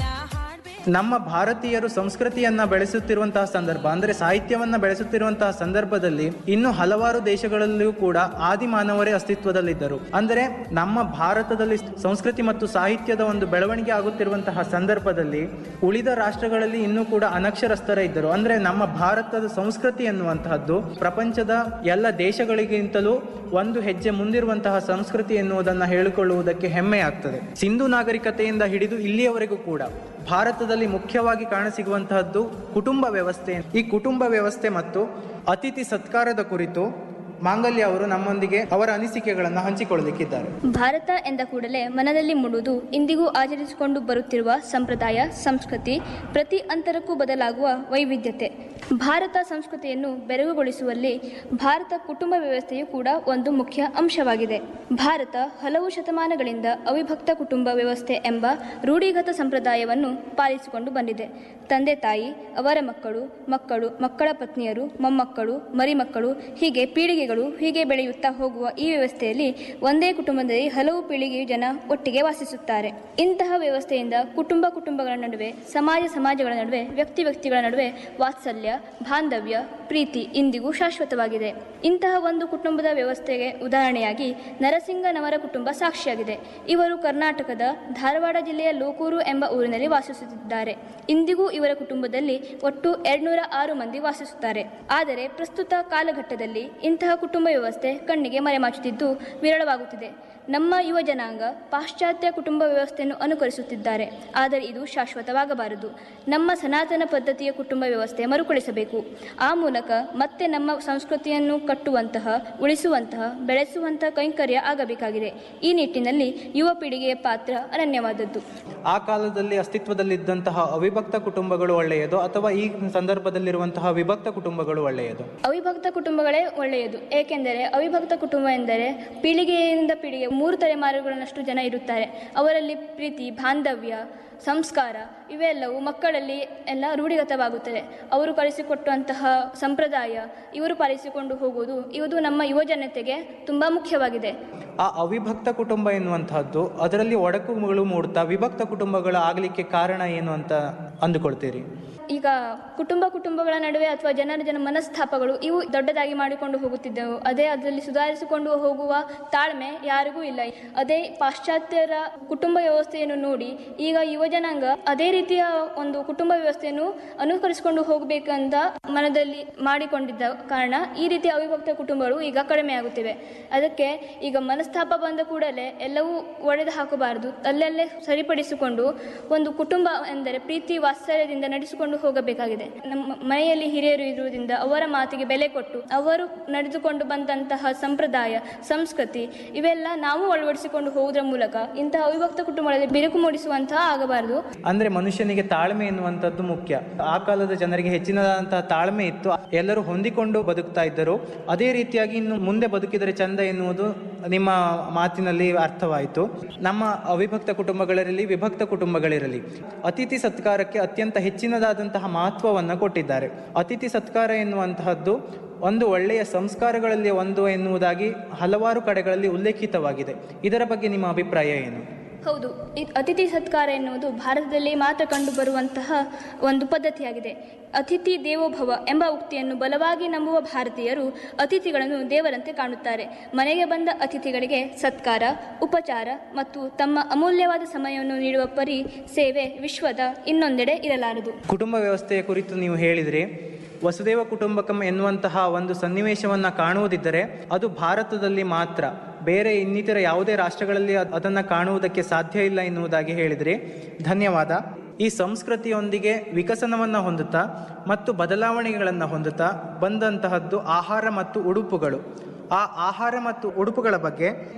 ನಮ್ಮ ಭಾರತೀಯರು ಸಂಸ್ಕೃತಿಯನ್ನ ಬೆಳೆಸುತ್ತಿರುವಂತಹ ಸಂದರ್ಭ ಅಂದ್ರೆ ಸಾಹಿತ್ಯವನ್ನ ಬೆಳೆಸುತ್ತಿರುವಂತಹ ಸಂದರ್ಭದಲ್ಲಿ ಇನ್ನು ಹಲವಾರು ದೇಶಗಳಲ್ಲಿಯೂ ಕೂಡ ಆದಿ ಮಾನವರೇ ಅಸ್ತಿತ್ವದಲ್ಲಿದ್ದರು ಅಂದರೆ ನಮ್ಮ ಭಾರತದಲ್ಲಿ ಸಂಸ್ಕೃತಿ ಮತ್ತು ಸಾಹಿತ್ಯದ ಒಂದು ಬೆಳವಣಿಗೆ ಆಗುತ್ತಿರುವಂತಹ ಸಂದರ್ಭದಲ್ಲಿ ಉಳಿದ ರಾಷ್ಟ್ರಗಳಲ್ಲಿ ಇನ್ನೂ ಕೂಡ ಅನಕ್ಷರಸ್ಥರ ಇದ್ದರು ಅಂದ್ರೆ ನಮ್ಮ ಭಾರತದ ಸಂಸ್ಕೃತಿ ಎನ್ನುವಂತಹದ್ದು ಪ್ರಪಂಚದ ಎಲ್ಲ ದೇಶಗಳಿಗಿಂತಲೂ ಒಂದು ಹೆಜ್ಜೆ ಮುಂದಿರುವಂತಹ ಸಂಸ್ಕೃತಿ ಎನ್ನುವುದನ್ನು ಹೇಳಿಕೊಳ್ಳುವುದಕ್ಕೆ ಹೆಮ್ಮೆ ಆಗ್ತದೆ ಸಿಂಧು ನಾಗರಿಕತೆಯಿಂದ ಹಿಡಿದು ಇಲ್ಲಿಯವರೆಗೂ ಕೂಡ ಭಾರತದಲ್ಲಿ ಮುಖ್ಯವಾಗಿ ಕಾಣಸಿಗುವಂತಹದ್ದು ಕುಟುಂಬ ವ್ಯವಸ್ಥೆ ಈ ಕುಟುಂಬ ವ್ಯವಸ್ಥೆ ಮತ್ತು ಅತಿಥಿ ಸತ್ಕಾರದ ಕುರಿತು ಮಾಂಗಲ್ಯ ಅವರು ನಮ್ಮೊಂದಿಗೆ ಅವರ ಅನಿಸಿಕೆಗಳನ್ನು ಹಂಚಿಕೊಳ್ಳಲಿಕ್ಕಿದ್ದಾರೆ ಭಾರತ ಎಂದ ಕೂಡಲೇ ಮನದಲ್ಲಿ ಮೂಡುವುದು ಇಂದಿಗೂ ಆಚರಿಸಿಕೊಂಡು ಬರುತ್ತಿರುವ ಸಂಪ್ರದಾಯ ಸಂಸ್ಕೃತಿ ಪ್ರತಿ ಅಂತರಕ್ಕೂ ಬದಲಾಗುವ ವೈವಿಧ್ಯತೆ ಭಾರತ ಸಂಸ್ಕೃತಿಯನ್ನು ಬೆರಗುಗೊಳಿಸುವಲ್ಲಿ ಭಾರತ ಕುಟುಂಬ ವ್ಯವಸ್ಥೆಯು ಕೂಡ ಒಂದು ಮುಖ್ಯ ಅಂಶವಾಗಿದೆ ಭಾರತ ಹಲವು ಶತಮಾನಗಳಿಂದ ಅವಿಭಕ್ತ ಕುಟುಂಬ ವ್ಯವಸ್ಥೆ ಎಂಬ ರೂಢಿಗತ ಸಂಪ್ರದಾಯವನ್ನು ಪಾಲಿಸಿಕೊಂಡು ಬಂದಿದೆ ತಂದೆ ತಾಯಿ ಅವರ ಮಕ್ಕಳು ಮಕ್ಕಳು ಮಕ್ಕಳ ಪತ್ನಿಯರು ಮೊಮ್ಮಕ್ಕಳು ಮರಿಮಕ್ಕಳು ಹೀಗೆ ಪೀಳಿಗೆಗಳು ಹೀಗೆ ಬೆಳೆಯುತ್ತಾ ಹೋಗುವ ಈ ವ್ಯವಸ್ಥೆಯಲ್ಲಿ ಒಂದೇ ಕುಟುಂಬದಲ್ಲಿ ಹಲವು ಪೀಳಿಗೆಯ ಜನ ಒಟ್ಟಿಗೆ ವಾಸಿಸುತ್ತಾರೆ ಇಂತಹ ವ್ಯವಸ್ಥೆಯಿಂದ ಕುಟುಂಬ ಕುಟುಂಬಗಳ ನಡುವೆ ಸಮಾಜ ಸಮಾಜಗಳ ನಡುವೆ ವ್ಯಕ್ತಿ ವ್ಯಕ್ತಿಗಳ ನಡುವೆ ವಾತ್ಸಲ್ಯ ಬಾಂಧವ್ಯ ಪ್ರೀತಿ ಇಂದಿಗೂ ಶಾಶ್ವತವಾಗಿದೆ ಇಂತಹ ಒಂದು ಕುಟುಂಬದ ವ್ಯವಸ್ಥೆಗೆ ಉದಾಹರಣೆಯಾಗಿ ನರಸಿಂಗನವರ ಕುಟುಂಬ ಸಾಕ್ಷಿಯಾಗಿದೆ ಇವರು ಕರ್ನಾಟಕದ ಧಾರವಾಡ ಜಿಲ್ಲೆಯ ಲೋಕೂರು ಎಂಬ ಊರಿನಲ್ಲಿ ವಾಸಿಸುತ್ತಿದ್ದಾರೆ ಇಂದಿಗೂ ಇವರ ಕುಟುಂಬದಲ್ಲಿ ಒಟ್ಟು ಎರಡ್ನೂರ ಆರು ಮಂದಿ ವಾಸಿಸುತ್ತಾರೆ ಆದರೆ ಪ್ರಸ್ತುತ ಕಾಲಘಟ್ಟದಲ್ಲಿ ಇಂತಹ ಕುಟುಂಬ ವ್ಯವಸ್ಥೆ ಕಣ್ಣಿಗೆ ಮರೆಮಾಚುತ್ತಿದ್ದು ವಿರಳವಾಗುತ್ತಿದೆ ನಮ್ಮ ಯುವ ಜನಾಂಗ ಪಾಶ್ಚಾತ್ಯ ಕುಟುಂಬ ವ್ಯವಸ್ಥೆಯನ್ನು ಅನುಕರಿಸುತ್ತಿದ್ದಾರೆ ಆದರೆ ಇದು ಶಾಶ್ವತವಾಗಬಾರದು ನಮ್ಮ ಸನಾತನ ಪದ್ಧತಿಯ ಕುಟುಂಬ ವ್ಯವಸ್ಥೆ ಮರುಕಳಿಸಬೇಕು ಆ ಮೂಲಕ ಮತ್ತೆ ನಮ್ಮ ಸಂಸ್ಕೃತಿಯನ್ನು ಕಟ್ಟುವಂತಹ ಉಳಿಸುವಂತಹ ಬೆಳೆಸುವಂತಹ ಕೈಂಕರ್ಯ ಆಗಬೇಕಾಗಿದೆ ಈ ನಿಟ್ಟಿನಲ್ಲಿ ಯುವ ಪೀಳಿಗೆಯ ಪಾತ್ರ ಅನನ್ಯವಾದದ್ದು ಆ ಕಾಲದಲ್ಲಿ ಅಸ್ತಿತ್ವದಲ್ಲಿದ್ದಂತಹ ಅವಿಭಕ್ತ ಕುಟುಂಬಗಳು ಒಳ್ಳೆಯದು ಅಥವಾ ಈ ಸಂದರ್ಭದಲ್ಲಿರುವಂತಹ ವಿಭಕ್ತ ಕುಟುಂಬಗಳು ಒಳ್ಳೆಯದು ಅವಿಭಕ್ತ ಕುಟುಂಬಗಳೇ ಒಳ್ಳೆಯದು ಏಕೆಂದರೆ ಅವಿಭಕ್ತ ಕುಟುಂಬ ಎಂದರೆ ಪೀಳಿಗೆಯಿಂದ ಪೀಳಿಗೆ ಮೂರು ತಲೆಮಾರುಗಳನ್ನಷ್ಟು ಜನ ಇರುತ್ತಾರೆ ಅವರಲ್ಲಿ ಪ್ರೀತಿ ಬಾಂಧವ್ಯ ಸಂಸ್ಕಾರ ಇವೆಲ್ಲವೂ ಮಕ್ಕಳಲ್ಲಿ ಎಲ್ಲ ರೂಢಿಗತವಾಗುತ್ತದೆ ಅವರು ಕಲಿಸಿಕೊಟ್ಟಂತಹ ಸಂಪ್ರದಾಯ ಇವರು ಪಾಲಿಸಿಕೊಂಡು ಹೋಗುವುದು ಇದು ನಮ್ಮ ಯುವ ಜನತೆಗೆ ತುಂಬ ಮುಖ್ಯವಾಗಿದೆ ಆ ಅವಿಭಕ್ತ ಕುಟುಂಬ ಎನ್ನುವಂತಹದ್ದು ಅದರಲ್ಲಿ ಒಡಕುಗಳು ಮೂಡ್ತಾ ವಿಭಕ್ತ ಕುಟುಂಬಗಳ ಆಗಲಿಕ್ಕೆ ಕಾರಣ ಏನು ಅಂತ ಅಂದುಕೊಳ್ತೀರಿ ಈಗ ಕುಟುಂಬ ಕುಟುಂಬಗಳ ನಡುವೆ ಅಥವಾ ಜನರ ಜನ ಮನಸ್ತಾಪಗಳು ಇವು ದೊಡ್ಡದಾಗಿ ಮಾಡಿಕೊಂಡು ಹೋಗುತ್ತಿದ್ದೆವು ಅದೇ ಅದರಲ್ಲಿ ಸುಧಾರಿಸಿಕೊಂಡು ಹೋಗುವ ತಾಳ್ಮೆ ಯಾರಿಗೂ ಇಲ್ಲ ಅದೇ ಪಾಶ್ಚಾತ್ಯರ ಕುಟುಂಬ ವ್ಯವಸ್ಥೆಯನ್ನು ನೋಡಿ ಈಗ ಯುವ ಜನಾಂಗ ಅದೇ ರೀತಿಯ ಒಂದು ಕುಟುಂಬ ವ್ಯವಸ್ಥೆಯನ್ನು ಅನುಕರಿಸಿಕೊಂಡು ಹೋಗಬೇಕಂತ ಮನದಲ್ಲಿ ಮಾಡಿಕೊಂಡಿದ್ದ ಕಾರಣ ಈ ರೀತಿಯ ಅವಿಭಕ್ತ ಕುಟುಂಬಗಳು ಈಗ ಕಡಿಮೆ ಆಗುತ್ತಿವೆ ಅದಕ್ಕೆ ಈಗ ಮನಸ್ತಾಪ ಬಂದ ಕೂಡಲೇ ಎಲ್ಲವೂ ಒಡೆದು ಹಾಕಬಾರದು ಅಲ್ಲಲ್ಲೇ ಸರಿಪಡಿಸಿಕೊಂಡು ಒಂದು ಕುಟುಂಬ ಎಂದರೆ ಪ್ರೀತಿ ವಾತ್ಸಲ್ಯದಿಂದ ನಡೆಸಿಕೊಂಡು ಹೋಗಬೇಕಾಗಿದೆ ನಮ್ಮ ಮನೆಯಲ್ಲಿ ಹಿರಿಯರು ಇರುವುದರಿಂದ ಅವರ ಮಾತಿಗೆ ಬೆಲೆ ಕೊಟ್ಟು ಅವರು ನಡೆದುಕೊಂಡು ಬಂದಂತಹ ಸಂಪ್ರದಾಯ ಸಂಸ್ಕೃತಿ ಇವೆಲ್ಲ ನಾವು ಅಳವಡಿಸಿಕೊಂಡು ಹೋಗುವುದರ ಮೂಲಕ ಇಂತಹ ಅವಿಭಕ್ತ ಕುಟುಂಬಗಳಲ್ಲಿ ಬಿರುಕು ಮೂಡಿಸುವಂತಹ ಆಗಬಾರದು ಅಂದ್ರೆ ಮನುಷ್ಯನಿಗೆ ತಾಳ್ಮೆ ಎನ್ನುವಂಥದ್ದು ಮುಖ್ಯ ಆ ಕಾಲದ ಜನರಿಗೆ ಹೆಚ್ಚಿನದಾದಂತಹ ತಾಳ್ಮೆ ಇತ್ತು ಎಲ್ಲರೂ ಹೊಂದಿಕೊಂಡು ಬದುಕ್ತಾ ಇದ್ದರು ಅದೇ ರೀತಿಯಾಗಿ ಇನ್ನು ಮುಂದೆ ಬದುಕಿದರೆ ಚಂದ ಎನ್ನುವುದು ನಿಮ್ಮ ಮಾತಿನಲ್ಲಿ ಅರ್ಥವಾಯಿತು ನಮ್ಮ ಅವಿಭಕ್ತ ಕುಟುಂಬಗಳಿರಲಿ ವಿಭಕ್ತ ಕುಟುಂಬಗಳಿರಲಿ ಅತಿಥಿ ಸತ್ಕಾರಕ್ಕೆ ಅತ್ಯಂತ ಹೆಚ್ಚಿನದಾದಂತಹ ಮಹತ್ವವನ್ನು ಕೊಟ್ಟಿದ್ದಾರೆ ಅತಿಥಿ ಸತ್ಕಾರ ಎನ್ನುವಂತಹದ್ದು ಒಂದು ಒಳ್ಳೆಯ ಸಂಸ್ಕಾರಗಳಲ್ಲಿ ಒಂದು ಎನ್ನುವುದಾಗಿ ಹಲವಾರು ಕಡೆಗಳಲ್ಲಿ ಉಲ್ಲೇಖಿತವಾಗಿದೆ ಇದರ ಬಗ್ಗೆ ನಿಮ್ಮ ಅಭಿಪ್ರಾಯ ಏನು ಹೌದು ಈ ಅತಿಥಿ ಸತ್ಕಾರ ಎನ್ನುವುದು ಭಾರತದಲ್ಲಿ ಮಾತ್ರ ಕಂಡುಬರುವಂತಹ ಒಂದು ಪದ್ಧತಿಯಾಗಿದೆ ಅತಿಥಿ ದೇವೋಭವ ಎಂಬ ಉಕ್ತಿಯನ್ನು ಬಲವಾಗಿ ನಂಬುವ ಭಾರತೀಯರು ಅತಿಥಿಗಳನ್ನು ದೇವರಂತೆ ಕಾಣುತ್ತಾರೆ ಮನೆಗೆ ಬಂದ ಅತಿಥಿಗಳಿಗೆ ಸತ್ಕಾರ ಉಪಚಾರ ಮತ್ತು ತಮ್ಮ ಅಮೂಲ್ಯವಾದ ಸಮಯವನ್ನು ನೀಡುವ ಪರಿ ಸೇವೆ ವಿಶ್ವದ ಇನ್ನೊಂದೆಡೆ ಇರಲಾರದು ಕುಟುಂಬ ವ್ಯವಸ್ಥೆಯ ಕುರಿತು ನೀವು ಹೇಳಿದ್ರಿ ವಸುದೇವ ಕುಟುಂಬಕಂ ಎನ್ನುವಂತಹ ಒಂದು ಸನ್ನಿವೇಶವನ್ನ ಕಾಣುವುದಿದ್ದರೆ ಅದು ಭಾರತದಲ್ಲಿ ಮಾತ್ರ ಬೇರೆ ಇನ್ನಿತರ ಯಾವುದೇ ರಾಷ್ಟ್ರಗಳಲ್ಲಿ ಅದ್- ಅದನ್ನ ಕಾಣುವುದಕ್ಕೆ ಸಾಧ್ಯ ಇಲ್ಲ ಎನ್ನುವುದಾಗಿ ಹೇಳಿದ್ರಿ ಧನ್ಯವಾದ ಈ ಸಂಸ್ಕೃತಿಯೊಂದಿಗೆ ವಿಕಸನವನ್ನು ಹೊಂದುತ್ತಾ ಮತ್ತು ಬದಲಾವಣೆಗಳನ್ನು ಹೊಂದುತ್ತಾ ಬಂದಂತಹದ್ದು ಆಹಾರ ಮತ್ತು ಉಡುಪುಗಳು ಆ ಆಹಾರ ಮತ್ತು ಉಡುಪುಗಳ ಬಗ್ಗೆ